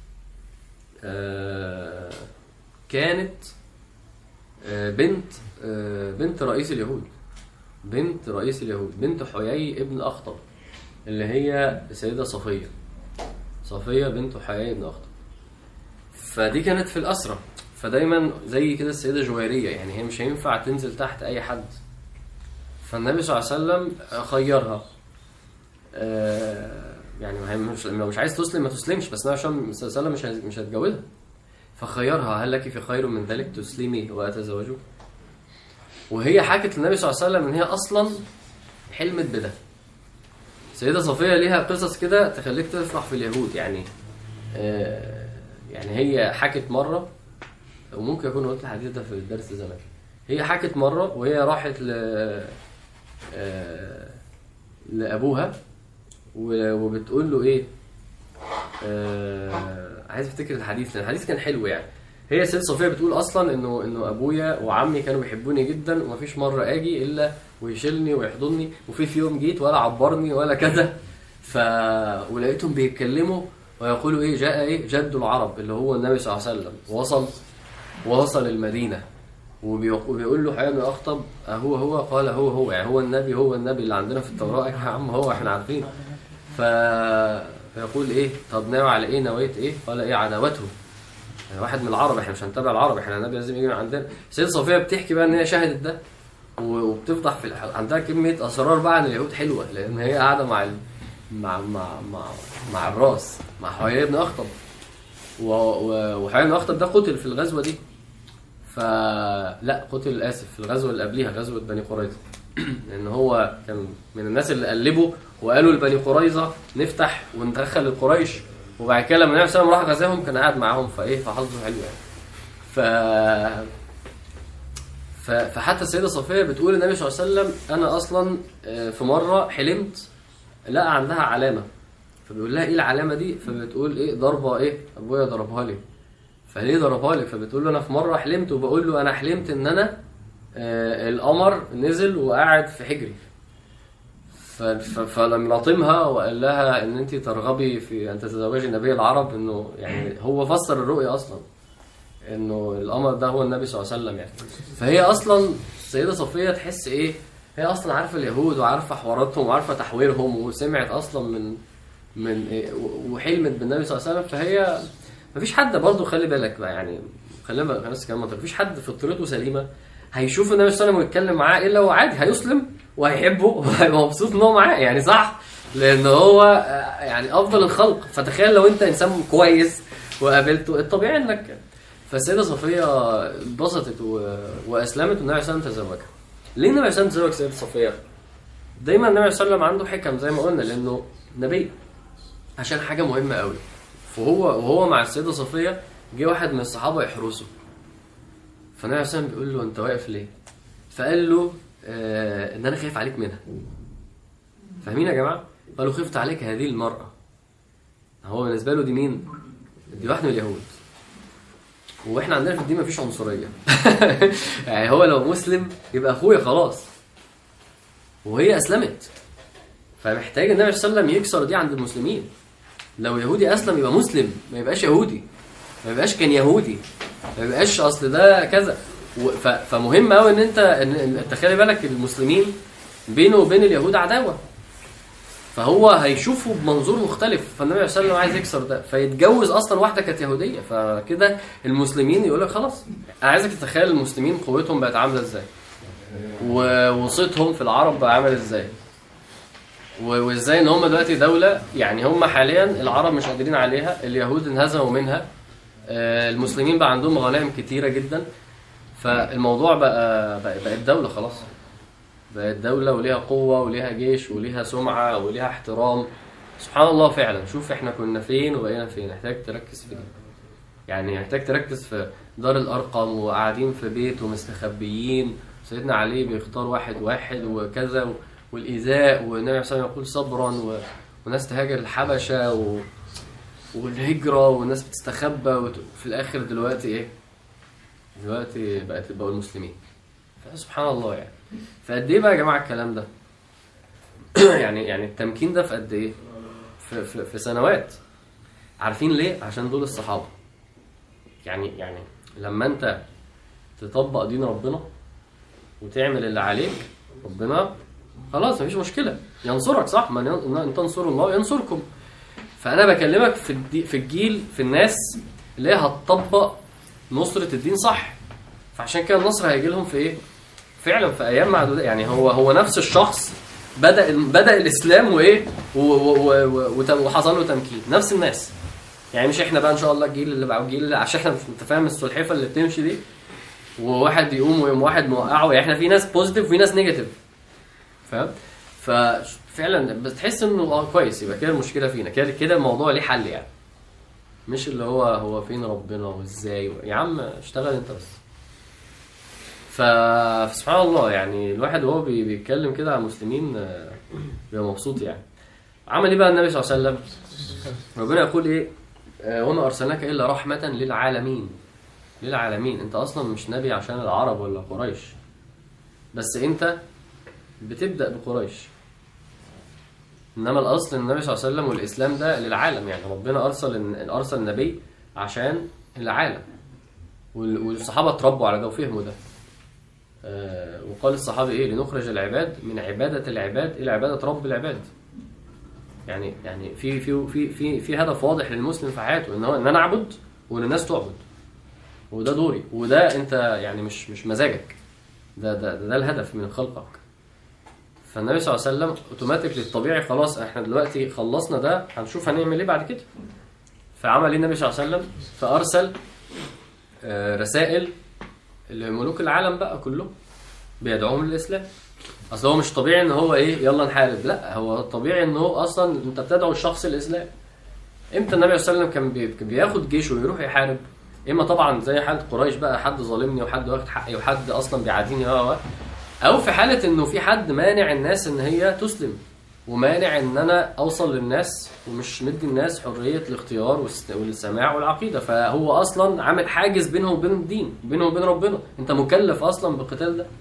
آه، كانت آه، بنت آه، بنت رئيس اليهود بنت رئيس اليهود بنت حيي ابن أخطب اللي هي السيدة صفية صفية بنت حيي ابن أخطب فدي كانت في الأسرة فدايما زي كده السيدة جويرية يعني هي مش هينفع تنزل تحت أي حد فالنبي صلى الله عليه وسلم خيرها آه، يعني ما هي مش لو مش عايز تسلم ما تسلمش بس النبي صلى الله عليه وسلم مش هي- مش هتجوزها فخيرها هل لك في خير من ذلك تسلمي واتزوجه وهي حكت للنبي صلى الله عليه وسلم ان هي اصلا حلمت بده سيدة صفية ليها قصص كده تخليك تفرح في اليهود يعني آه، يعني هي حكت مرة وممكن اكون قلت الحديث ده في الدرس زمان هي حكت مرة وهي راحت ل آه، لابوها و- وبتقول له ايه آه عايز افتكر الحديث لان الحديث كان حلو يعني هي سيدة صفية بتقول اصلا انه انه ابويا وعمي كانوا بيحبوني جدا ومفيش مره اجي الا ويشيلني ويحضني وفي في يوم جيت ولا عبرني ولا كذا ف ولقيتهم بيتكلموا ويقولوا ايه جاء ايه جد العرب اللي هو النبي صلى الله عليه وسلم وصل وصل المدينه وبيق- وبيقول له حيان اخطب اهو هو قال هو هو يعني هو النبي هو النبي اللي عندنا في التوراه يا عم هو احنا عارفين ف... فيقول ايه طب ناوي على ايه نويت ايه قال ايه عداوته يعني واحد من العرب احنا مش هنتابع العرب احنا النبي لازم يجي من عندنا سيدة صفية بتحكي بقى ان هي شهدت ده و- وبتفضح في الح... عندها كمية اسرار بقى عن اليهود حلوة لان هي قاعدة مع ال... مع مع مع, مع الراس مع حيي بن اخطب و... و... وحيي بن اخطب ده قتل في الغزوة دي فلا قتل اسف في الغزوة اللي قبليها غزوة بني قريظة لان هو كان من الناس اللي قلبوا وقالوا لبني قريظه نفتح وندخل القريش وبعد كده لما النبي صلى الله عليه وسلم راح غزاهم كان قاعد معاهم فايه فحظه حلو يعني ف ف- فحتى السيده صفيه بتقول النبي صلى الله عليه وسلم انا اصلا آه، في مره حلمت لقى عندها علامه فبيقول لها ايه العلامه دي فبتقول ايه ضربه ايه ابويا ضربها لي فليه ضربها لي فبتقول له انا في مره حلمت وبقول له انا حلمت ان انا آه، القمر نزل وقعد في حجري ف- ف- فلم لطمها وقال لها ان انت ترغبي في ان تتزوجي نبي العرب انه يعني هو فسر الرؤيا اصلا انه القمر ده هو النبي صلى الله عليه وسلم يعني فهي اصلا السيده صفيه تحس ايه هي اصلا عارفه اليهود وعارفه حواراتهم وعارفه تحويرهم وسمعت اصلا من من إيه و- وحلمت بالنبي صلى الله عليه وسلم فهي مفيش حد برضه خلي بالك بقى يعني خلينا بقى نفس الكلام منطقي مفيش حد فطرته سليمه هيشوف النبي صلى الله عليه وسلم ويتكلم معاه الا هو عادي هيسلم وهيحبه وهيبقى مبسوط ان هو معاه يعني صح لان هو آه، يعني افضل الخلق فتخيل لو انت انسان كويس وقابلته الطبيعي انك فالسيده صفيه اتبسطت و... واسلمت والنبي عليه الصلاه والسلام تزوجها ليه النبي عليه الصلاه والسلام تزوج السيده صفيه دايما النبي عليه الصلاه والسلام عنده حكم زي ما قلنا لانه نبي عشان حاجه مهمه قوي فهو وهو مع السيده صفيه جه واحد من الصحابه يحرسه فالنبي عليه الصلاه والسلام بيقول له انت واقف ليه فقال له آه ان انا خايف عليك منها فاهمين يا جماعه قال له خفت عليك هذه المراه هو بالنسبه له دي مين دي واحده من اليهود واحنا عندنا في الدين مفيش عنصريه يعني هو لو مسلم يبقى اخويا خلاص وهي اسلمت فمحتاج النبي صلى الله عليه وسلم يكسر دي عند المسلمين لو يهودي اسلم يبقى مسلم ما يبقاش يهودي ما يبقاش كان يهودي ما يبقاش اصل ده كذا و- ف- فمهم قوي ان انت ان إن- تخلي بالك المسلمين بينه وبين اليهود عداوه فهو هيشوفه بمنظور مختلف فالنبي عليه الصلاه والسلام عايز يكسر ده فيتجوز اصلا واحده كانت يهوديه فكده المسلمين يقول لك خلاص انا عايزك تتخيل المسلمين قوتهم بقت عامله ازاي و- وصيتهم في العرب بقى عامل ازاي و- وازاي ان هم دلوقتي دوله يعني هم حاليا العرب مش قادرين عليها اليهود انهزموا منها آه، المسلمين بقى عندهم غنائم كتيره جدا فالموضوع بقى بقى- بقت دوله خلاص بقت دولة وليها قوة وليها جيش وليها سمعة وليها احترام سبحان الله فعلا شوف احنا كنا فين وبقينا فين محتاج تركز في دي يعني محتاج تركز في دار الأرقم وقاعدين في بيت ومستخبيين سيدنا علي بيختار واحد واحد وكذا و- والإيذاء والنبي صلى الله عليه وسلم يقول صبرا و... وناس تهاجر الحبشة و... والهجرة والناس بتستخبى وت... في الآخر دلوقتي إيه؟ دلوقتي بقت بقوا المسلمين سبحان الله يعني فقد ايه بقى يا جماعه الكلام ده؟ يعني يعني التمكين ده في قد ايه؟ في, في, في سنوات عارفين ليه؟ عشان دول الصحابه يعني يعني لما انت تطبق دين ربنا وتعمل اللي عليك ربنا خلاص مفيش مشكله ينصرك صح من ين- ان تنصروا الله ينصركم فانا بكلمك في الدي في الجيل في الناس اللي هي هتطبق نصره الدين صح فعشان كده النصر هيجي لهم في ايه؟ فعلا في ايام معدوده يعني هو هو نفس الشخص بدا بدا الاسلام وايه و- و- و- و- وت- وحصل له تمكين نفس الناس يعني مش احنا بقى ان شاء الله الجيل اللي بعد الجيل اللي عشان احنا انت فاهم السلحفه اللي بتمشي دي وواحد يقوم ويقوم واحد موقعه يعني احنا في ناس بوزيتيف وفي ناس نيجاتيف فاهم ففعلا بتحس انه اه كويس يبقى كده المشكله فينا كده كده الموضوع ليه حل يعني مش اللي هو هو فين ربنا وازاي يا عم اشتغل انت بس ف- فسبحان الله يعني الواحد وهو بي- بيتكلم كده على المسلمين آه، بيبقى مبسوط يعني عمل ايه بقى النبي صلى الله عليه وسلم ربنا يقول ايه آه، وما ارسلناك الا رحمه للعالمين للعالمين انت اصلا مش نبي عشان العرب ولا قريش بس انت بتبدا بقريش انما الاصل ان النبي صلى الله عليه وسلم والاسلام ده للعالم يعني ربنا ارسل ارسل النبي عشان العالم وال- والصحابه اتربوا على ده وفهموا ده آه، وقال الصحابي ايه لنخرج العباد من عباده العباد الى عباده رب العباد يعني يعني في في في في في هدف واضح للمسلم في حياته ان هو ان انا اعبد وان الناس تعبد وده دوري وده انت يعني مش مش مزاجك ده ده ده, ده الهدف من خلقك فالنبي صلى الله عليه وسلم اوتوماتيك للطبيعي خلاص احنا دلوقتي خلصنا ده هنشوف هنعمل ايه بعد كده فعمل ايه النبي صلى الله عليه وسلم فارسل آه، رسائل لملوك العالم بقى كلهم بيدعوهم للاسلام اصل هو مش طبيعي ان هو ايه يلا نحارب لا هو طبيعي ان هو اصلا انت بتدعو الشخص الاسلام امتى النبي صلى الله عليه وسلم كان بي- كان بياخد جيشه ويروح يحارب اما طبعا زي حاله قريش بقى حد ظالمني وحد واخد حقي وحد اصلا بيعاديني و و. او في حاله انه في حد مانع الناس ان هي تسلم ومانع ان انا اوصل للناس ومش مدي الناس حريه الاختيار والس- والسماع والعقيده فهو اصلا عامل حاجز بينهم وبين الدين بينهم وبين ربنا انت مكلف اصلا بالقتال ده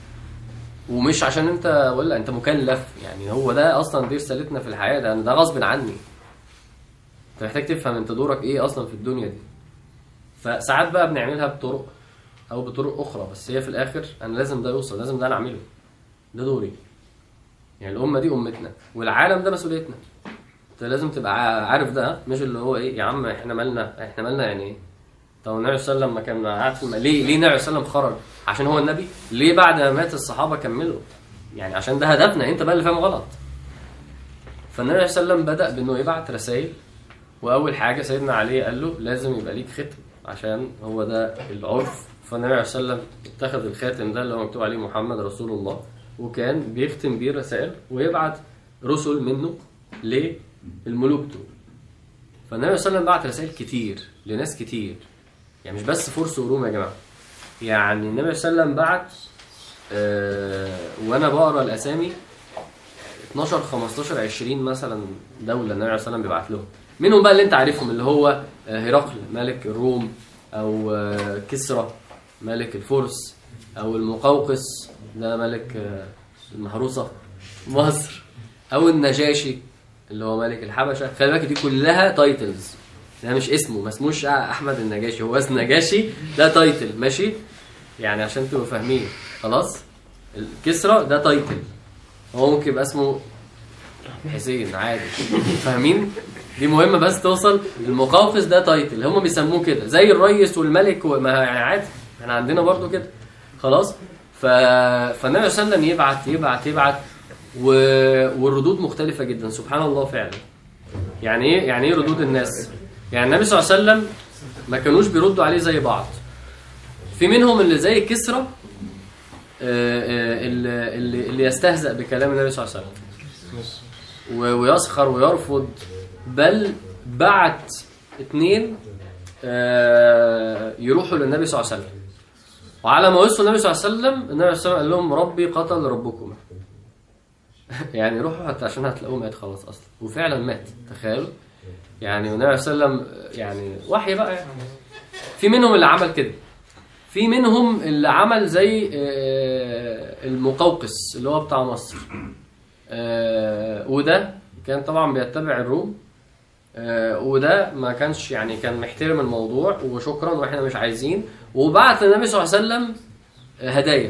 ومش عشان انت ولا انت مكلف يعني هو ده اصلا دي رسالتنا في الحياه ده ده غصب عني انت محتاج تفهم انت دورك ايه اصلا في الدنيا دي فساعات بقى بنعملها بطرق او بطرق اخرى بس هي في الاخر انا لازم ده يوصل لازم ده انا اعمله ده دوري يعني الامه دي امتنا والعالم ده مسؤوليتنا انت لازم تبقى عارف ده ها؟ مش اللي هو ايه يا عم احنا مالنا احنا مالنا يعني ايه طب النبي صلى الله عليه وسلم لما كان قاعد في الم... ليه ليه النبي صلى الله عليه وسلم خرج عشان هو النبي ليه بعد ما مات الصحابه كملوا يعني عشان ده هدفنا انت بقى اللي فاهم غلط فالنبي صلى الله عليه وسلم بدا بانه يبعت رسائل واول حاجه سيدنا علي قال له لازم يبقى ليك ختم عشان هو ده العرف فالنبي عليه الصلاه والسلام اتخذ الخاتم ده اللي هو مكتوب عليه محمد رسول الله وكان بيختم بيه رسائل ويبعت رسل منه للملوك دول فالنبي صلى الله عليه وسلم بعت رسائل كتير لناس كتير يعني مش بس فرس وروم يا جماعه يعني النبي صلى الله عليه وسلم بعت آه وانا بقرا الاسامي 12 15 20 مثلا دوله النبي عليه الصلاه والسلام بيبعت لهم منهم بقى اللي انت عارفهم اللي هو آه، هرقل ملك الروم او آه، كسرى ملك الفرس او المقوقس ده ملك آه، المهروسه مصر او النجاشي اللي هو ملك الحبشه خلي بالك دي كلها تايتلز ده مش اسمه ما اسموش احمد النجاشي هو اسم نجاشي ده تايتل ماشي يعني عشان تبقوا فاهمين خلاص الكسرى ده تايتل هو ممكن يبقى اسمه حسين عادي فاهمين دي مهمه بس توصل المقوقس ده تايتل هم بيسموه كده زي الريس والملك وما يعني عادي احنا عندنا برضو كده خلاص ف... فالنبي صلى الله عليه وسلم يبعت يبعت يبعت و... والردود مختلفه جدا سبحان الله فعلا يعني ايه يعني ايه ردود الناس يعني النبي صلى الله عليه وسلم ما كانوش بيردوا عليه زي بعض في منهم اللي زي كسرى آه، آه، اللي, اللي اللي يستهزأ بكلام النبي صلى الله عليه وسلم و- ويسخر ويرفض بل بعت اتنين آه، يروحوا للنبي صلى الله عليه وسلم وعلى ما وصلوا النبي صلى الله عليه وسلم النبي صلى الله عليه وسلم قال لهم ربي قتل ربكم يعني روحوا حتى عشان هتلاقوه مات خلاص اصلا وفعلا مات تخيلوا يعني والنبي صلى الله عليه وسلم يعني وحي بقى يعني في منهم اللي عمل كده في منهم اللي عمل زي آه، المقوقس اللي هو بتاع مصر آه، وده كان طبعا بيتبع الروم آه، وده ما كانش يعني كان محترم الموضوع وشكرا واحنا مش عايزين وبعت النبي صلى الله عليه وسلم آه، هدايا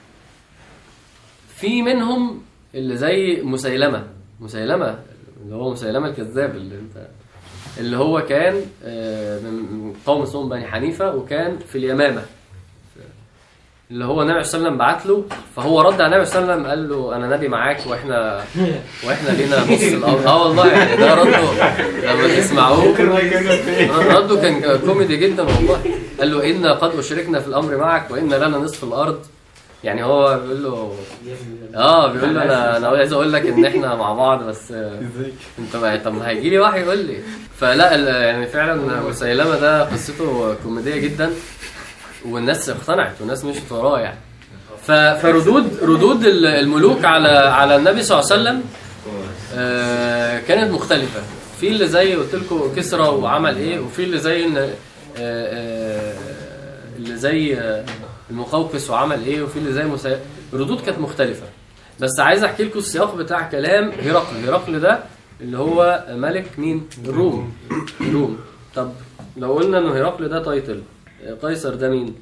في منهم اللي زي مسيلمة مسيلمة اللي هو مسيلمة الكذاب اللي انت اللي هو كان آه، من من قوم اسمهم بني حنيفة وكان في اليمامة اللي هو النبي صلى الله عليه وسلم بعت له فهو رد على النبي صلى الله عليه وسلم قال له انا نبي معاك واحنا واحنا لينا نص الارض اه والله يعني ده رده لما تسمعوه رده كان كوميدي جدا والله قال له إنا قد أشركنا في الأمر معك وإن لنا نصف الأرض يعني هو بيقول له اه بيقول له انا انا عايز اقول لك ان احنا مع بعض بس آه، انت ما طب ما هيجي لي واحد يقول لي فلا ال- يعني فعلا مسيلمه ده قصته كوميديه جدا والناس اقتنعت والناس مشت وراه يعني ف- فردود ردود ال- الملوك على على النبي صلى الله عليه وسلم آه، كانت مختلفه في اللي زي قلت لكم كسرى وعمل ايه وفي اللي زي ان آه، آه، اللي زي آه، المقوقس وعمل ايه وفي اللي زي مسا... ردود كانت مختلفه بس عايز احكي لكم السياق بتاع كلام هرقل هرقل ده اللي هو ملك مين الروم الروم طب لو قلنا ان هرقل ده تايتل قيصر ده مين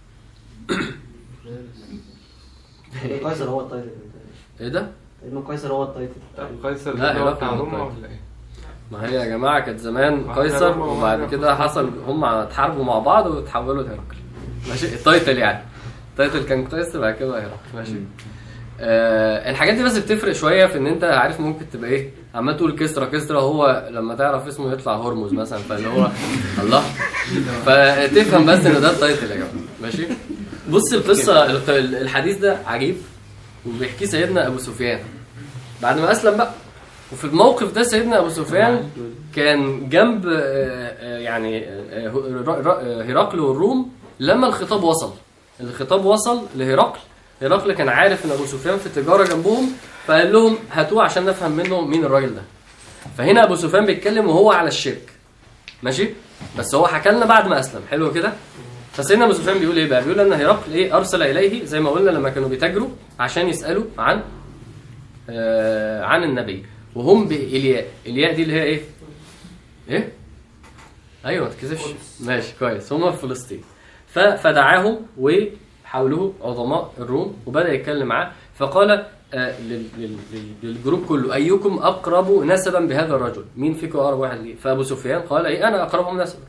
قيصر هو التايتل ايه ده ابن قيصر هو التايتل قيصر لا، ده هو هرقل بتاع هو روما الطيب. ولا ايه؟ ما هي يا جماعه كانت زمان ما قيصر هم- هم- وبعد هم- كده حصل هم اتحاربوا مع بعض وتحولوا لهرقل ماشي التايتل يعني التايتل كان قيصر بعد كده هرقل ماشي آه الحاجات دي بس بتفرق شويه في ان انت عارف ممكن تبقى ايه عمال تقول كسرى كسرى هو لما تعرف اسمه يطلع هرمز مثلا فاللي هو الله فتفهم بس ان ده التايتل يا جماعه ماشي بص القصه الق- الحديث ده عجيب وبيحكيه سيدنا ابو سفيان بعد ما اسلم بقى وفي الموقف ده سيدنا ابو سفيان كان جنب آه، آه، يعني آه، ر- ر- آه، هرقل والروم لما الخطاب وصل الخطاب وصل لهرقل هرقل كان عارف ان ابو سفيان في التجاره جنبهم فقال لهم هاتوه عشان نفهم منه مين الراجل ده فهنا ابو سفيان بيتكلم وهو على الشرك ماشي بس هو حكى لنا بعد ما اسلم حلو كده فسيدنا ابو سفيان بيقول ايه بقى بيقول ان هرقل ايه ارسل اليه زي ما قلنا لما كانوا بيتاجروا عشان يسالوا عن آه عن النبي وهم بإلياء إلياء دي اللي هي ايه ايه ايوه ما تكسفش ماشي كويس هم في فلسطين ف- فدعاهم وحاولوه عظماء الروم وبدا يتكلم معاه فقال آه، لل- لل- لل- للجروب كله ايكم اقرب نسبا بهذا الرجل مين فيكم اقرب واحد ليه فابو سفيان قال ايه انا اقربهم نسبا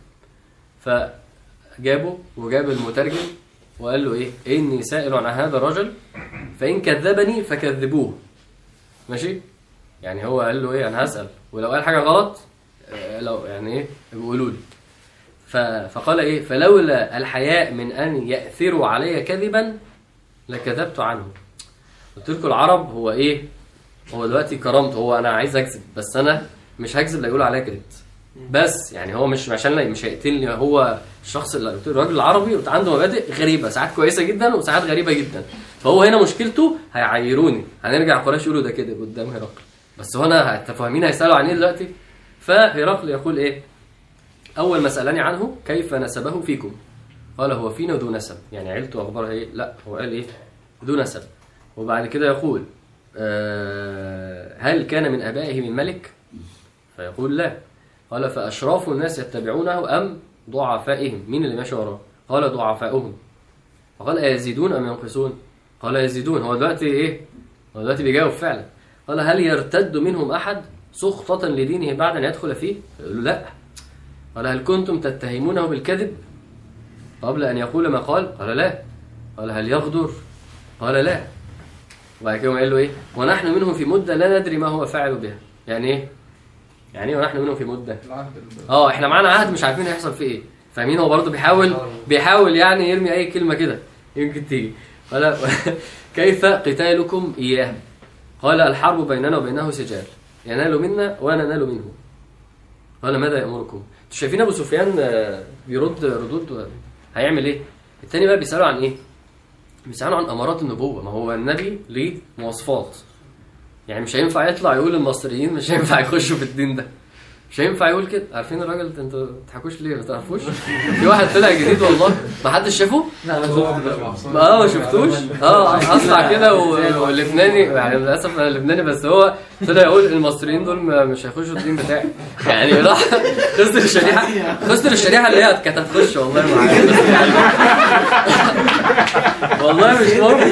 فجابه وجاب المترجم وقال له ايه اني سائل عن هذا الرجل فان كذبني فكذبوه ماشي يعني هو قال له ايه انا هسال ولو قال حاجه غلط آه، لو يعني ايه بيقولوا لي ف... فقال ايه فلولا الحياء من ان ياثروا علي كذبا لكذبت عنه قلت لكم العرب هو ايه هو دلوقتي كرامته هو انا عايز اكذب بس انا مش هكذب لا يقولوا عليا كذبت بس يعني هو مش عشان لا- مش هيقتلني هو الشخص اللي قلت له الراجل العربي عنده مبادئ غريبه ساعات كويسه جدا وساعات غريبه جدا فهو هنا مشكلته هيعيروني هنرجع قريش يقولوا ده كده قدام هرقل بس هو انا انت فاهمين هيسالوا عن ايه دلوقتي فهرقل يقول ايه اول ما سالني عنه كيف نسبه فيكم قال هو فينا ذو نسب يعني عيلته اخبارها ايه لا هو قال ايه ذو نسب وبعد كده يقول آه هل كان من ابائه من ملك فيقول لا قال فاشراف الناس يتبعونه ام ضعفائهم مين اللي ماشي وراه قال ضعفاؤهم فقال أيزيدون أم ينقصون قال يزيدون هو دلوقتي إيه هو دلوقتي بيجاوب فعلا قال هل يرتد منهم أحد سخطة لدينه بعد أن يدخل فيه يقول له لا قال هل كنتم تتهمونه بالكذب قبل أن يقول ما قال قال لا قال هل يغدر قال لا وبعد كده قال له إيه ونحن منه في مدة لا ندري ما هو فاعل بها يعني إيه يعني إيه ونحن منه في مدة العهد ال- اه احنا معانا عهد مش عارفين هيحصل فيه ايه فاهمين هو برضه بيحاول بيحاول يعني يرمي اي كلمه كده يمكن تيجي قال كيف قتالكم اياه قال الحرب بيننا وبينه سجال ينال منا وننال منه قال ماذا يامركم انتوا شايفين ابو سفيان آه، بيرد ردود هيعمل ايه التاني بقى بيسالوا عن ايه بيسالوا عن امارات النبوه ما هو النبي ليه مواصفات يعني مش هينفع يطلع يقول المصريين مش هينفع يخشوا في الدين ده مش هينفع يقول كده عارفين الراجل ده انتوا ما تضحكوش ليه ما تعرفوش في واحد طلع جديد والله ما حدش شافه اه ما شفتوش اه اطلع كده و- واللبناني يعني للاسف انا لبناني بس هو طلع يقول المصريين دول ما- مش هيخشوا الدين بتاعي يعني راح خسر الشريحه خسر الشريحه اللي هي كانت هتخش والله معايا بس يعني والله مش ممكن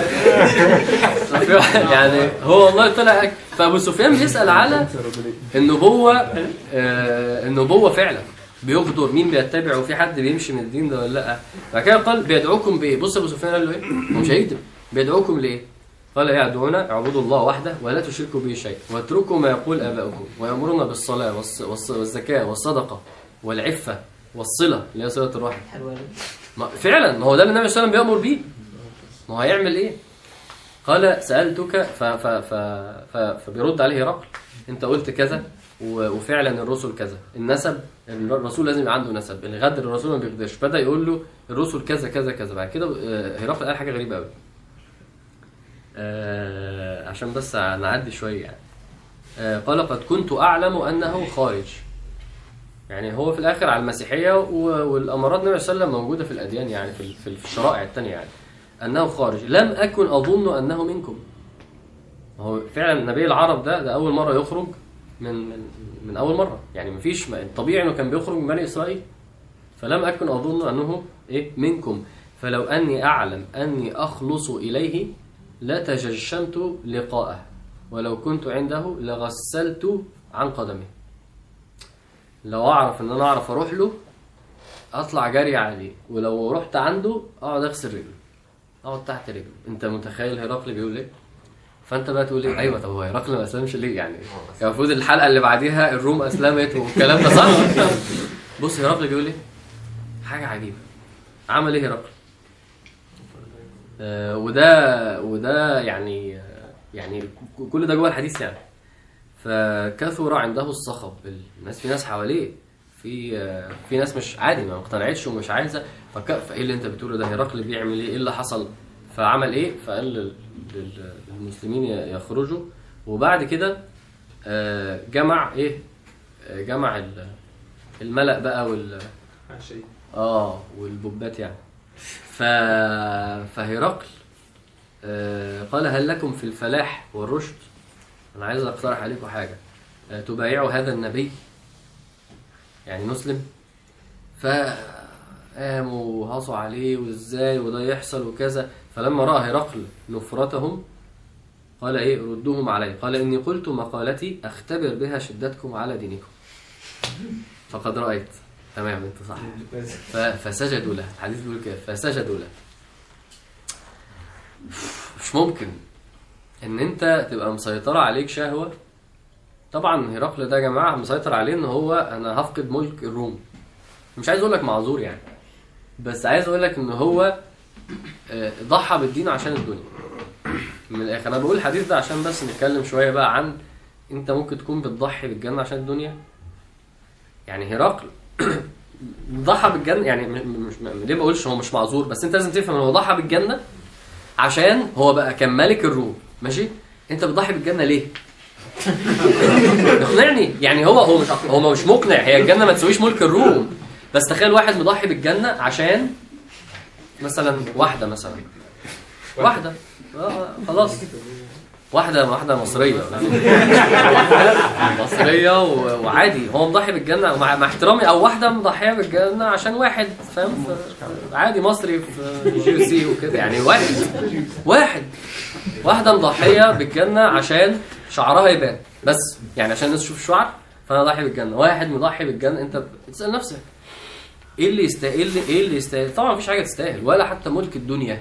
يعني هو والله طلع فابو سفيان بيسال على النبوه آه النبوه فعلا بيغدر مين بيتبعه وفي حد بيمشي من الدين ده ولا لا بعد كده قال بيدعوكم بايه بص ابو سفيان قال له ايه هو مش هيكذب بيدعوكم لايه قال يدعون اعبدوا الله وحده ولا تشركوا به شيء واتركوا ما يقول اباؤكم ويامرون بالصلاه والص- والص- والزكاه والصدقه والعفه والصله اللي هي صله الرحم حلوة أوي. ما فعلا ما هو ده اللي النبي صلى الله عليه وسلم بيامر بيه ما هو هيعمل ايه قال سالتك ف ف ف ف فبيرد عليه هرقل انت قلت كذا و- وفعلا الرسل كذا النسب الرسول لازم يبقى عنده نسب الغدر الرسول ما بيغدرش بدا يقول له الرسل كذا كذا كذا بعد كده آه، هرقل قال حاجه غريبه قوي آه عشان بس نعدي شويه يعني آه قال قد كنت اعلم انه خارج يعني هو في الاخر على المسيحيه و- والامارات النبي صلى الله عليه وسلم موجوده في الاديان يعني في ال- في ال- في الشرائع الثانيه يعني انه خارج لم اكن اظن انه منكم هو فعلا نبي العرب ده ده اول مره يخرج من من من اول مره يعني مفيش ما- الطبيعي انه كان بيخرج من بني اسرائيل فلم اكن اظن انه ايه منكم فلو اني اعلم اني اخلص اليه لتجشمت لقاءه ولو كنت عنده لغسلت عن قدمه لو اعرف ان انا اعرف اروح له اطلع جري عليه ولو رحت عنده اقعد اغسل رجله اقعد تحت رجله انت متخيل هرقل بيقول ايه فانت بقى تقول ايه ايوه طب هو هرقل ما اسلمش ليه يعني كان المفروض الحلقه اللي بعديها الروم اسلمت والكلام ده صح بص هرقل بيقول ايه حاجه عجيبه عمل ايه هرقل آه وده وده يعني آه، يعني كل ده جوه الحديث يعني فكثر عنده الصخب الناس في ناس حواليه في آه، في ناس مش عادي ما اقتنعتش ومش عايزه فك... فايه اللي انت بتقوله ده هرقل بيعمل ايه ايه اللي حصل فعمل ايه فقال لل- لل- للمسلمين ي- يخرجوا وبعد كده آه، جمع ايه آه، جمع ال- الملأ بقى وال عشان اه والبوبات يعني ف... فهرقل آه قال هل لكم في الفلاح والرشد انا عايز اقترح عليكم حاجه آه تبايعوا هذا النبي يعني مسلم فقاموا وهصوا عليه وازاي وده يحصل وكذا فلما راى هرقل نفرتهم قال ايه ردوهم علي قال اني قلت مقالتي اختبر بها شدتكم على دينكم فقد رايت تمام انت صح ف- فسجدوا له الحديث بيقول كده فسجدوا له مش ممكن ان انت تبقى مسيطرة عليك شهوة طبعا هرقل ده يا جماعة مسيطر عليه ان هو انا هفقد ملك الروم مش عايز اقول لك معذور يعني بس عايز اقول لك ان هو آه، ضحى بالدين عشان الدنيا من الاخر انا بقول الحديث ده عشان بس نتكلم شويه بقى عن انت ممكن تكون بتضحي بالجنه عشان الدنيا يعني هرقل ضحى بالجنه يعني م- م- مش م- ليه بقولش هو مش معذور بس انت لازم تفهم ان هو ضحى بالجنه عشان هو بقى كان ملك الروم ماشي انت بتضحي بالجنه ليه اقنعني يعني هو هو مش هو مش مقنع هي الجنه ما تسويش ملك الروم بس تخيل واحد مضحي بالجنه عشان مثلا واحده مثلا واحده آه خلاص واحده واحده مصريه مصريه و- وعادي هو مضحي بالجنه مع, مع احترامي او واحده مضحيه بالجنه عشان واحد فاهم ف- عادي مصري في جي سي وكده يعني واحد واحد واحده مضحيه بالجنه عشان شعرها يبان بس يعني عشان الناس تشوف الشعر فانا ضحي بالجنه واحد مضحي بالجنه انت بتسال نفسك ايه اللي يستاهل ايه اللي, إيه اللي يستاهل طبعا مفيش حاجه تستاهل ولا حتى ملك الدنيا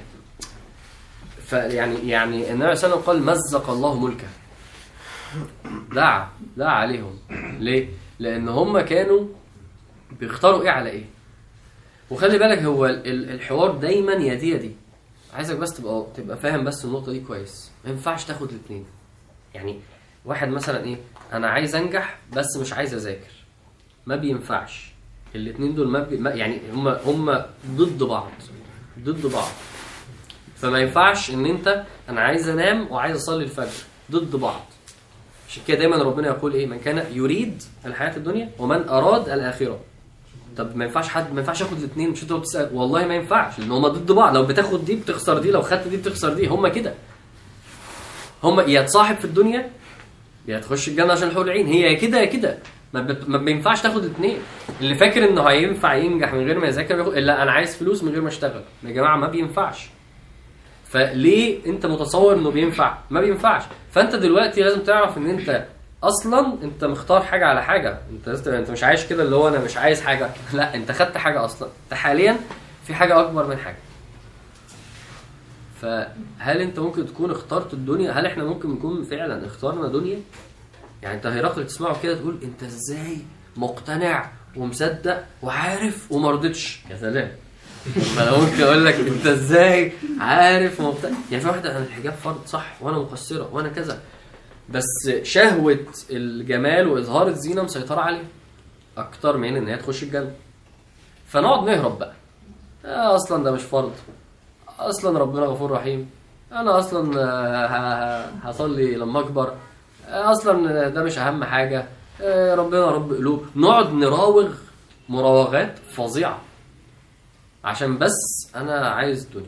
فيعني يعني النبي صلى الله عليه وسلم قال مزق الله ملكه دعا دعا عليهم ليه؟ لان هم كانوا بيختاروا ايه على ايه وخلي بالك هو ال- ال- الحوار دايما يا دي يا دي عايزك بس تبقى تبقى فاهم بس النقطه دي كويس ما ينفعش تاخد الاثنين يعني واحد مثلا ايه انا عايز انجح بس مش عايز اذاكر ما بينفعش الاثنين دول ما, بي... ما يعني هم هم ضد بعض ضد بعض فما ينفعش ان انت انا عايز انام وعايز اصلي الفجر ضد بعض عشان كده دايما ربنا يقول ايه من كان يريد الحياه الدنيا ومن اراد الاخره طب ما ينفعش حد ما ينفعش ياخد الاثنين مش انت لو بتسال والله ما ينفعش لان هما ضد بعض لو بتاخد دي بتخسر دي لو خدت دي بتخسر دي هما كده هما يا تصاحب في الدنيا يا تخش الجنه عشان الحور العين هي يا كده يا كده ما, بت... ما بينفعش تاخد الاثنين اللي فاكر انه هينفع ينجح من غير ما يذاكر بياخد... لا انا عايز فلوس من غير ما اشتغل يا جماعه ما بينفعش فليه انت متصور انه بينفع ما بينفعش فانت دلوقتي لازم تعرف ان انت اصلا انت مختار حاجه على حاجه انت لازم انت مش عايش كده اللي هو انا مش عايز حاجه لا انت خدت حاجه اصلا انت حاليا في حاجه اكبر من حاجه فهل انت ممكن تكون اخترت الدنيا هل احنا ممكن نكون فعلا اخترنا دنيا يعني انت هيراقل تسمعه كده تقول انت ازاي مقتنع ومصدق وعارف وما رضيتش يا سلام ما انا ممكن اقول لك انت ازاي عارف ومقتنع يعني في واحده انا الحجاب فرض صح وانا مقصره وانا كذا بس شهوه الجمال واظهار الزينه مسيطره عليها اكتر من ان هي تخش الجنه فنقعد نهرب بقى آه اصلا ده مش فرض اصلا ربنا غفور رحيم انا اصلا آه، ه- ه- هصلي لما اكبر آه، اصلا ده مش اهم حاجه آه، ربنا رب قلوب نقعد نراوغ مراوغات فظيعه عشان بس انا عايز الدنيا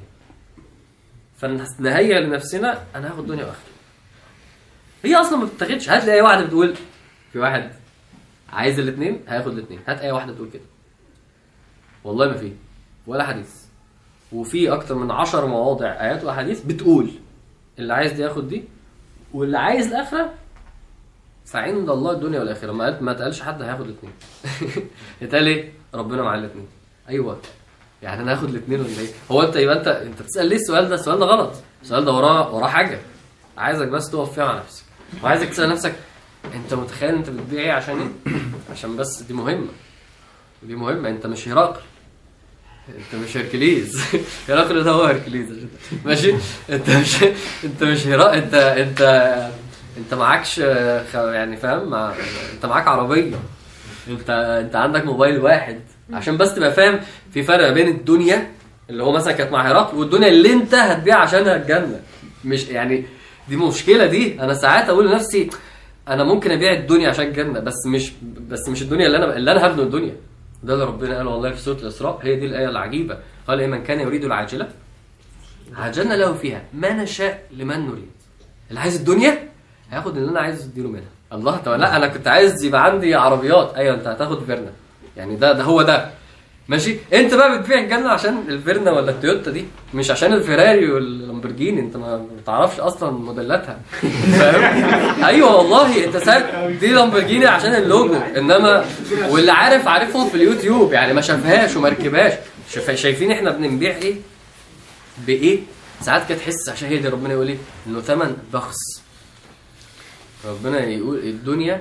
فنهيئ لنفسنا انا هاخد دنيا واخره هي اصلا ما بتتاخدش هات لي اي واحده بتقول في واحد عايز الاثنين هياخد الاثنين هات اي واحده بتقول كده والله ما في ولا حديث وفي اكتر من عشر مواضع ايات واحاديث بتقول اللي عايز دي ياخد دي واللي عايز الاخره فعند الله الدنيا والاخره ما قال ما تقالش حد هياخد الاثنين اتقال ايه ربنا مع الاثنين ايوه يعني انا هاخد الاثنين ولا ايه هو انت يبقى انت انت بتسال ليه السؤال ده السؤال ده غلط السؤال ده وراه وراه حاجه عايزك بس تقف فيها مع نفسك وعايزك تسال نفسك انت متخيل انت بتبيع ايه عشان ايه عشان بس دي مهمه دي مهمه انت مش هرقل انت مش هركليز هرقل ده هو هركليز عشان- ماشي انت مش انت مش هرقل انت انت انت معكش خ- يعني فاهم مع... انت معاك عربيه انت انت عندك موبايل واحد عشان بس تبقى فاهم في فرق بين الدنيا اللي هو مثلا كانت مع هرقل والدنيا اللي انت هتبيع عشانها الجنه مش يعني دي مشكله دي انا ساعات اقول لنفسي انا ممكن ابيع الدنيا عشان الجنه بس مش بس مش الدنيا اللي انا اللي انا هبني الدنيا ده اللي ربنا قاله والله في سوره الاسراء هي دي الايه العجيبه قال ايه من كان يريد العاجله عجلنا له فيها ما نشاء لمن نريد اللي عايز الدنيا هياخد اللي انا عايز اديله منها الله طب لا انا كنت عايز يبقى عندي عربيات ايوه انت هتاخد فيرنا يعني ده ده هو ده ماشي انت بقى بتبيع الجنه عشان الفيرنا ولا التويوتا دي مش عشان الفيراري واللامبورجيني انت ما ما تعرفش اصلا موديلاتها فاهم ايوه والله انت سايب دي لامبورجيني عشان اللوجو انما واللي عارف عارفهم في اليوتيوب يعني ما شافهاش وما ركبهاش شايف- شايفين احنا بنبيع ايه بايه ساعات كده تحس عشان هي دي ربنا يقول ايه انه ثمن بخس ربنا يقول الدنيا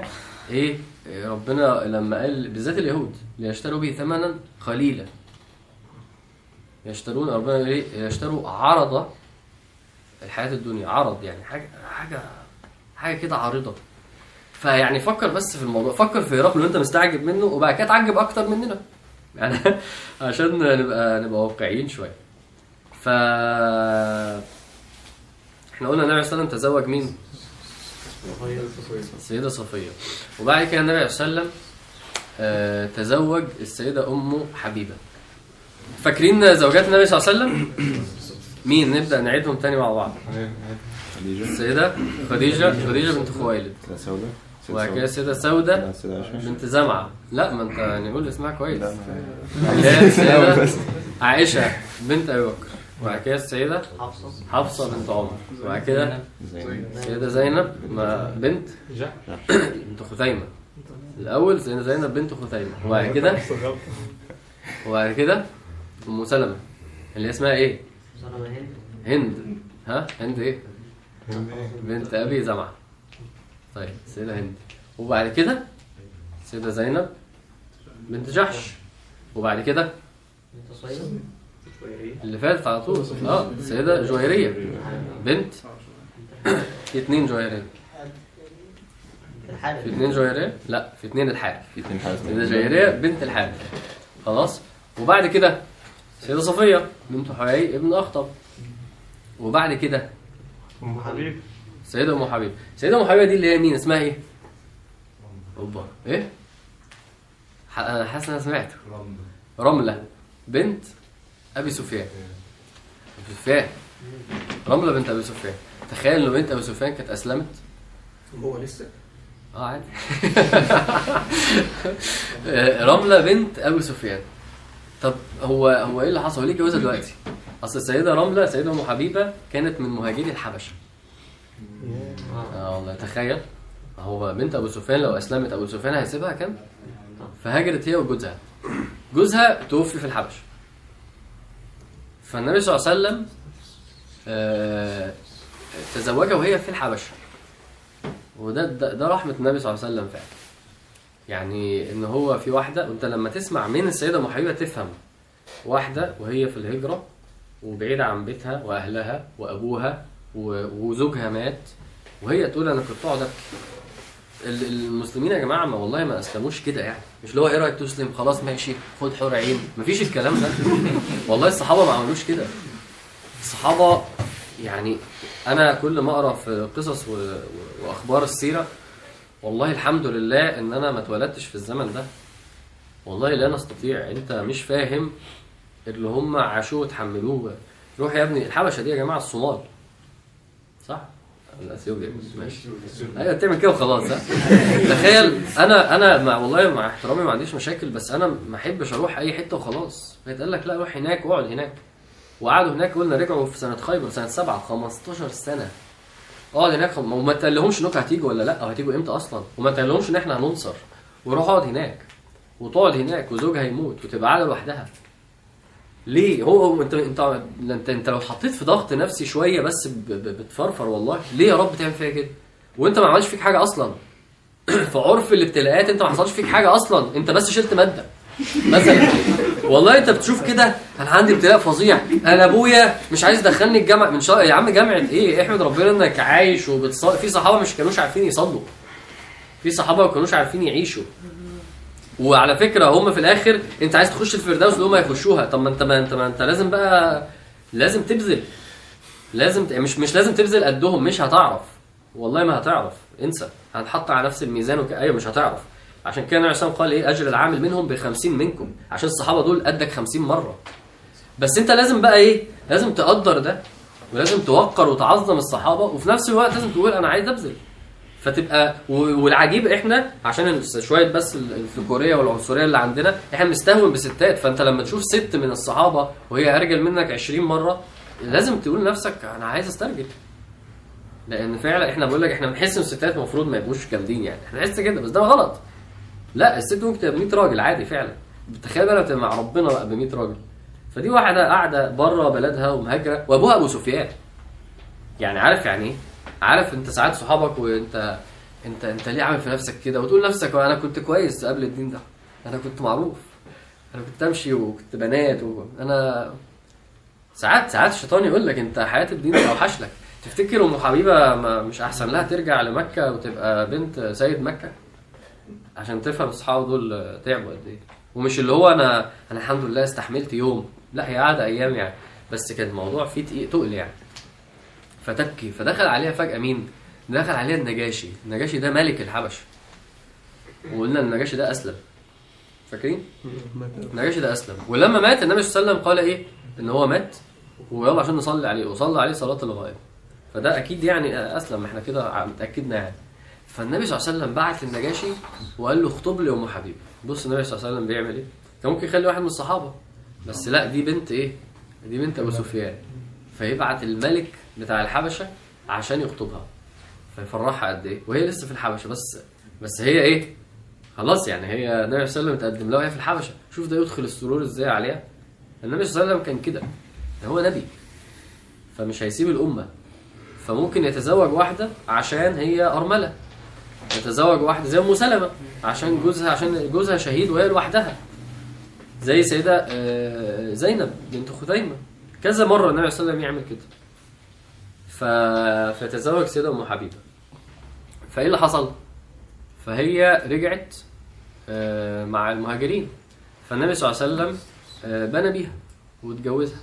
ايه إيه ربنا لما قال بالذات اليهود ليشتروا به ثمنا قليلا يشترون ربنا يقول ايه يشتروا عرض الحياة الدنيا عرض يعني حاجة حاجة حاجة كده عارضة فيعني فكر بس في الموضوع فكر في هرقل اللي انت مستعجب منه وبعد كده تعجب اكتر مننا يعني عشان نبقى نبقى واقعيين شويه ف احنا قلنا النبي صلى الله عليه وسلم تزوج مين؟ السيدة صفية وبعد كده النبي صلى الله عليه وسلم آه، تزوج السيدة أم حبيبة فاكرين زوجات النبي صلى الله عليه وسلم؟ مين نبدأ نعيدهم تاني مع بعض خديجة السيدة خديجة خديجة بنت خويلد سيدة سودة وبعد كده السيدة سودة لا سيدة عائشة بنت زمعة لا ما انت يعني قول اسمها كويس لا بعد كده السيدة عائشة بنت أبي بكر وبعد كده السيدة حفصة حفصة بنت عمر وبعد كده زين السيدة زينب ما بنت بنت خثيمة الأول سيدة زينب بنت خثيمة وبعد كده وبعد كده أم سلمة اللي اسمها إيه؟ سلمى هند هند ها؟ هند إيه؟ بنت أبي زمعة طيب السيدة هند وبعد كده السيدة زينب بنت جحش وبعد كده انت صغير اللي فاتت على طول اه السيدة جويرية بنت في اتنين جويرية في الحارث اتنين جويرية لا في اتنين الحارث في اتنين حارس سيدة جويرية بنت الحارث خلاص وبعد كده سيدة صفية بنت حيي ابن أخطب وبعد كده ام حبيب سيدة أم حبيب سيدة أم حبيبة دي اللي هي مين اسمها إيه؟ أوبا إيه؟ ح- أنا حاسس إن أنا سمعته رملة بنت أبي سفيان أبي سفيان رملة بنت أبي سفيان تخيل لو بنت أبي سفيان كانت أسلمت هو لسه اه عادي آه، رملة بنت أبي سفيان طب هو هو ايه اللي حصل؟ هو ليه جوازها دلوقتي؟ اصل السيدة رملة سيدة أم حبيبة كانت من مهاجري الحبشة اه والله تخيل هو بنت ابو سفيان لو اسلمت ابو سفيان هيسيبها كام؟ فهاجرت هي وجوزها جوزها توفي في الحبشه فالنبي صلى الله عليه وسلم آه، تزوجها وهي في الحبشه وده ده, ده رحمه النبي صلى الله عليه وسلم فعلا يعني ان هو في واحده وانت لما تسمع من السيده ام حبيبه تفهم واحده وهي في الهجره وبعيده عن بيتها واهلها وابوها و- وزوجها مات وهي تقول انا كنت اقعد ابكي ال- المسلمين يا جماعه ما والله ما اسلموش كده يعني مش اللي هو ايه رايك تسلم خلاص ماشي خد حور عين مفيش الكلام ده والله الصحابه ما عملوش كده الصحابه يعني انا كل ما اقرا في قصص و- و- واخبار السيره والله الحمد لله ان انا ما اتولدتش في الزمن ده والله لا نستطيع انت مش فاهم اللي هم عاشوه وتحملوه روح يا ابني الحبشه دي يا جماعه الصومال صح ولا اثيوبيا ماشي ايوه تعمل كده وخلاص ها تخيل انا انا مع والله مع احترامي ما عنديش مشاكل بس انا ما احبش اروح اي حته وخلاص فيتقال لك لا روح هناك واقعد هناك وقعدوا هناك قلنا رجعوا في سنه خيبر سنه 7 15 سنه اقعد هناك خم... وما تقلهمش انكم هتيجوا ولا لا او هتيجوا امتى اصلا وما تقلهمش ان احنا هننصر وروح اقعد هناك وتقعد هناك وزوجها يموت وتبقى قاعده لوحدها ليه هو هو انت انت انت, انت لو حطيت في ضغط نفسي شويه بس ب- ب- بتفرفر والله ليه يا رب تعمل فيها كده وانت ما عملش فيك حاجه اصلا في عرف الابتلاءات انت ما حصلش فيك حاجه اصلا انت بس شلت ماده مثلا والله انت بتشوف كده انا عندي ابتلاء فظيع انا ابويا مش عايز يدخلني الجامعه من شاء يا عم جامعه ايه احمد ربنا انك عايش وبتصلي في صحابه مش كانوش عارفين يصلوا في صحابه ما كانوش عارفين يعيشوا وعلى فكره هم في الاخر انت عايز تخش الفردوس اللي هم هيخشوها طب ما انت ما انت ما انت لازم بقى لازم تبذل لازم ت... مش مش لازم تبذل قدهم مش هتعرف والله ما هتعرف انسى هتحط على نفس الميزان وك... ايوه مش هتعرف عشان كده النبي صلى الله عليه وسلم قال ايه اجر العامل منهم ب 50 منكم عشان الصحابه دول قدك 50 مره بس انت لازم بقى ايه لازم تقدر ده ولازم توقر وتعظم الصحابه وفي نفس الوقت لازم تقول انا عايز ابذل فتبقى و- والعجيب احنا عشان ال- شويه بس ال- الفكوريه والعنصريه اللي عندنا احنا بنستهون بستات فانت لما تشوف ست من الصحابه وهي ارجل منك 20 مره لازم تقول لنفسك انا عايز استرجل لان فعلا احنا بقول لك احنا بنحس ان الستات المفروض ما يبقوش جامدين يعني احنا بنحس كده بس ده غلط لا الست ممكن تبقى ب 100 راجل عادي فعلا تخيل بقى لو تبقى مع ربنا بقى ب 100 راجل فدي واحده قاعده بره بلدها ومهاجره وابوها ابو سفيان يعني عارف يعني ايه عارف انت ساعات صحابك وانت انت انت ليه عامل في نفسك كده وتقول لنفسك انا كنت كويس قبل الدين ده انا كنت معروف انا كنت امشي وكنت بنات وانا ساعات ساعات الشيطان يقول لك انت حياه الدين دي اوحش لك تفتكر ام حبيبه ما مش احسن لها ترجع لمكه وتبقى بنت سيد مكه عشان تفهم اصحابه دول تعبوا قد ايه ومش اللي هو انا انا الحمد لله استحملت يوم لا هي قاعده ايام يعني بس كان الموضوع فيه تقيل تقل يعني فتبكي فدخل عليها فجاه مين؟ دخل عليها النجاشي النجاشي ده ملك الحبش وقلنا النجاشي ده اسلم فاكرين؟ النجاشي ده اسلم ولما مات النبي صلى الله عليه وسلم قال ايه؟ ان هو مات ويلا عشان نصلي عليه وصلى عليه صلاه الغائب فده اكيد يعني اسلم احنا كده متاكدنا يعني فالنبي صلى الله عليه وسلم بعت للنجاشي وقال له اخطب لي ام حبيب بص النبي صلى الله عليه وسلم بيعمل ايه كان ممكن يخلي واحد من الصحابه بس لا دي بنت ايه دي بنت ابو سفيان فيبعت الملك بتاع الحبشه عشان يخطبها فيفرحها قد ايه وهي لسه في الحبشه بس بس هي ايه خلاص يعني هي النبي صلى الله عليه وسلم تقدم لها وهي في الحبشه شوف ده يدخل السرور ازاي عليها النبي صلى الله عليه وسلم كان كده ده هو نبي فمش هيسيب الامه فممكن يتزوج واحده عشان هي ارمله يتزوج واحده زي ام سلمه عشان جوزها عشان جوزها شهيد وهي لوحدها زي سيده آه، زينب بنت خثيمه كذا مره النبي صلى الله عليه وسلم يعمل كده ف... فتزوج سيده ام حبيبه فايه اللي حصل فهي رجعت آه، مع المهاجرين فالنبي صلى الله عليه وسلم آه، بنى بيها واتجوزها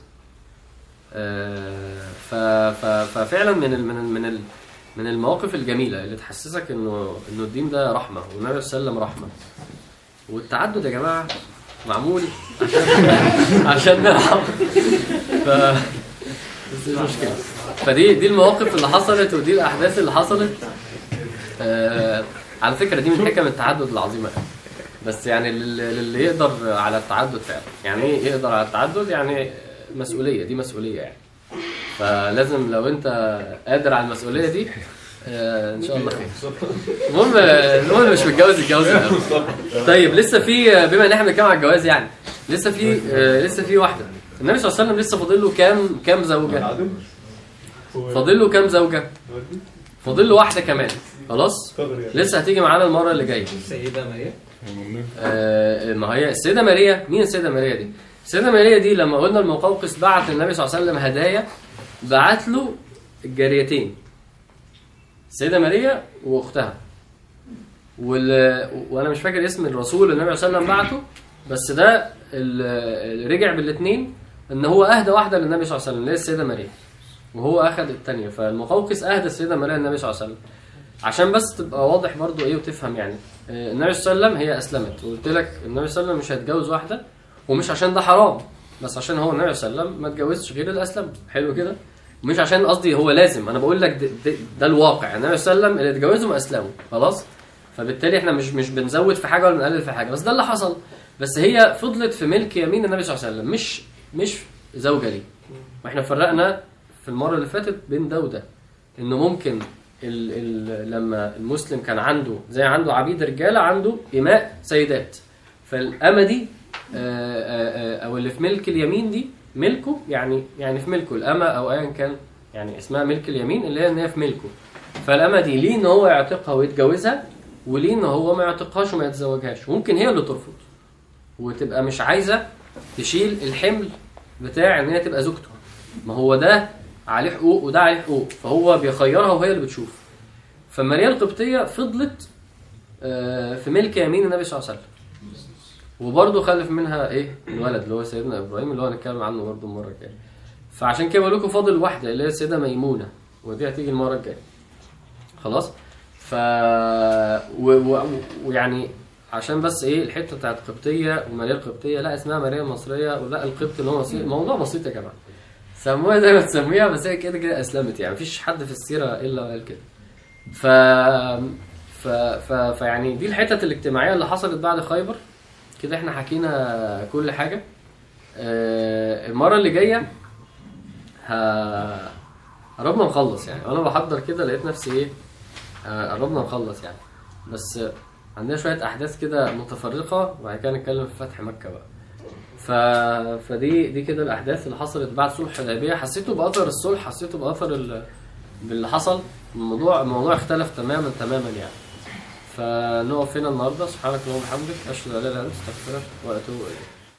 آه، ف... ف... ففعلا من ال... من ال... من ال... من المواقف الجميله اللي تحسسك انه انه الدين ده رحمه والنبي صلى الله عليه وسلم رحمه والتعدد يا جماعه معمول عشان عشان نرحم ف بس مش مشكله فدي دي المواقف اللي حصلت ودي الاحداث اللي حصلت آه على فكره دي من حكم التعدد العظيمه أوي. بس يعني للي للي يقدر على التعدد فعلا يعني ايه يقدر على التعدد يعني مسؤوليه دي مسؤوليه يعني فلازم لو انت قادر على المسؤوليه دي آه ان شاء الله خير المهم المهم اللي مش متجوز يتجوز الأول. طيب لسه في بما ان احنا بنتكلم على الجواز يعني لسه في آه لسه في واحده النبي صلى الله عليه وسلم لسه فاضل له كام كام زوجه فاضل له كام زوجه فاضل له واحده كمان خلاص لسه هتيجي معانا المره اللي جايه السيدة ماريا آه، ما هي السيدة ماريا مين السيدة ماريا دي؟ السيدة ماريا دي لما قلنا المقوقس بعت للنبي صلى الله عليه وسلم هدايا بعت له الجاريتين السيدة ماريا واختها وال... وانا مش فاكر اسم الرسول اللي النبي صلى الله عليه وسلم بعته بس ده ال- اللي رجع بالاثنين ان هو اهدى واحده للنبي صلى الله عليه وسلم اللي هي السيده ماريا وهو اخذ الثانيه فالمقوقس اهدى السيده ماريا للنبي صلى الله عليه وسلم عشان بس تبقى واضح برضو ايه وتفهم يعني آه، النبي صلى الله عليه وسلم هي اسلمت وقلت لك النبي صلى الله عليه وسلم مش هيتجوز واحده ومش عشان ده حرام بس عشان هو النبي صلى الله عليه وسلم ما اتجوزش غير اللي اسلم حلو كده مش عشان قصدي هو لازم انا بقول لك ده, ده, ده الواقع النبي صلى الله عليه وسلم اللي اتجوزوا ما اسلموا خلاص فبالتالي احنا مش مش بنزود في حاجه ولا بنقلل في حاجه بس ده اللي حصل بس هي فضلت في ملك يمين النبي صلى الله عليه وسلم مش مش زوجه ليه واحنا فرقنا في المره اللي فاتت بين ده وده انه ممكن ال ال لما المسلم كان عنده زي عنده عبيد رجاله عنده اماء سيدات فالامه دي آه، آه، آه، او اللي في ملك اليمين دي ملكه يعني يعني في ملكه الامه او ايا كان يعني اسمها ملك اليمين اللي هي ان هي في ملكه فالامه دي ليه ان هو يعتقها ويتجوزها وليه ان هو ما يعتقهاش وما يتزوجهاش وممكن هي اللي ترفض وتبقى مش عايزه تشيل الحمل بتاع ان هي تبقى زوجته ما هو ده عليه حقوق وده عليه حقوق فهو بيخيرها وهي اللي بتشوف فماريا القبطيه فضلت آه، في ملك يمين النبي صلى الله عليه وسلم وبرضه خلف منها ايه الولد اللي هو سيدنا ابراهيم اللي هو هنتكلم عنه برضه المره الجايه فعشان كده بقول لكم فاضل واحده اللي هي السيده ميمونه ودي هتيجي المره الجايه خلاص ف و... و... ويعني عشان بس ايه الحته بتاعت قبطيه وماريا القبطيه لا اسمها ماريا المصريه ولا القبط اللي هو مصري موضوع بسيط يا جماعه سموها زي ما تسميها بس هي كده كده اسلمت يعني مفيش حد في السيره الا وقال كده ف ف ف فيعني دي الحتت الاجتماعيه اللي حصلت بعد خيبر كده احنا حكينا كل حاجه آه، المره اللي جايه ه- قربنا نخلص يعني وانا بحضر كده لقيت نفسي ايه آه، قربنا نخلص يعني بس عندنا شويه احداث كده متفرقه وبعد كده نتكلم في فتح مكه بقى ف... فدي دي كده الاحداث اللي حصلت بعد صلح الحديبيه حسيته باثر الصلح حسيته باثر ال... باللي حصل الموضوع الموضوع اختلف تماما تماما يعني فنقف هنا النهارده سبحانك اللهم وبحمدك اشهد ان لا اله الا انت استغفرك واتوب اليك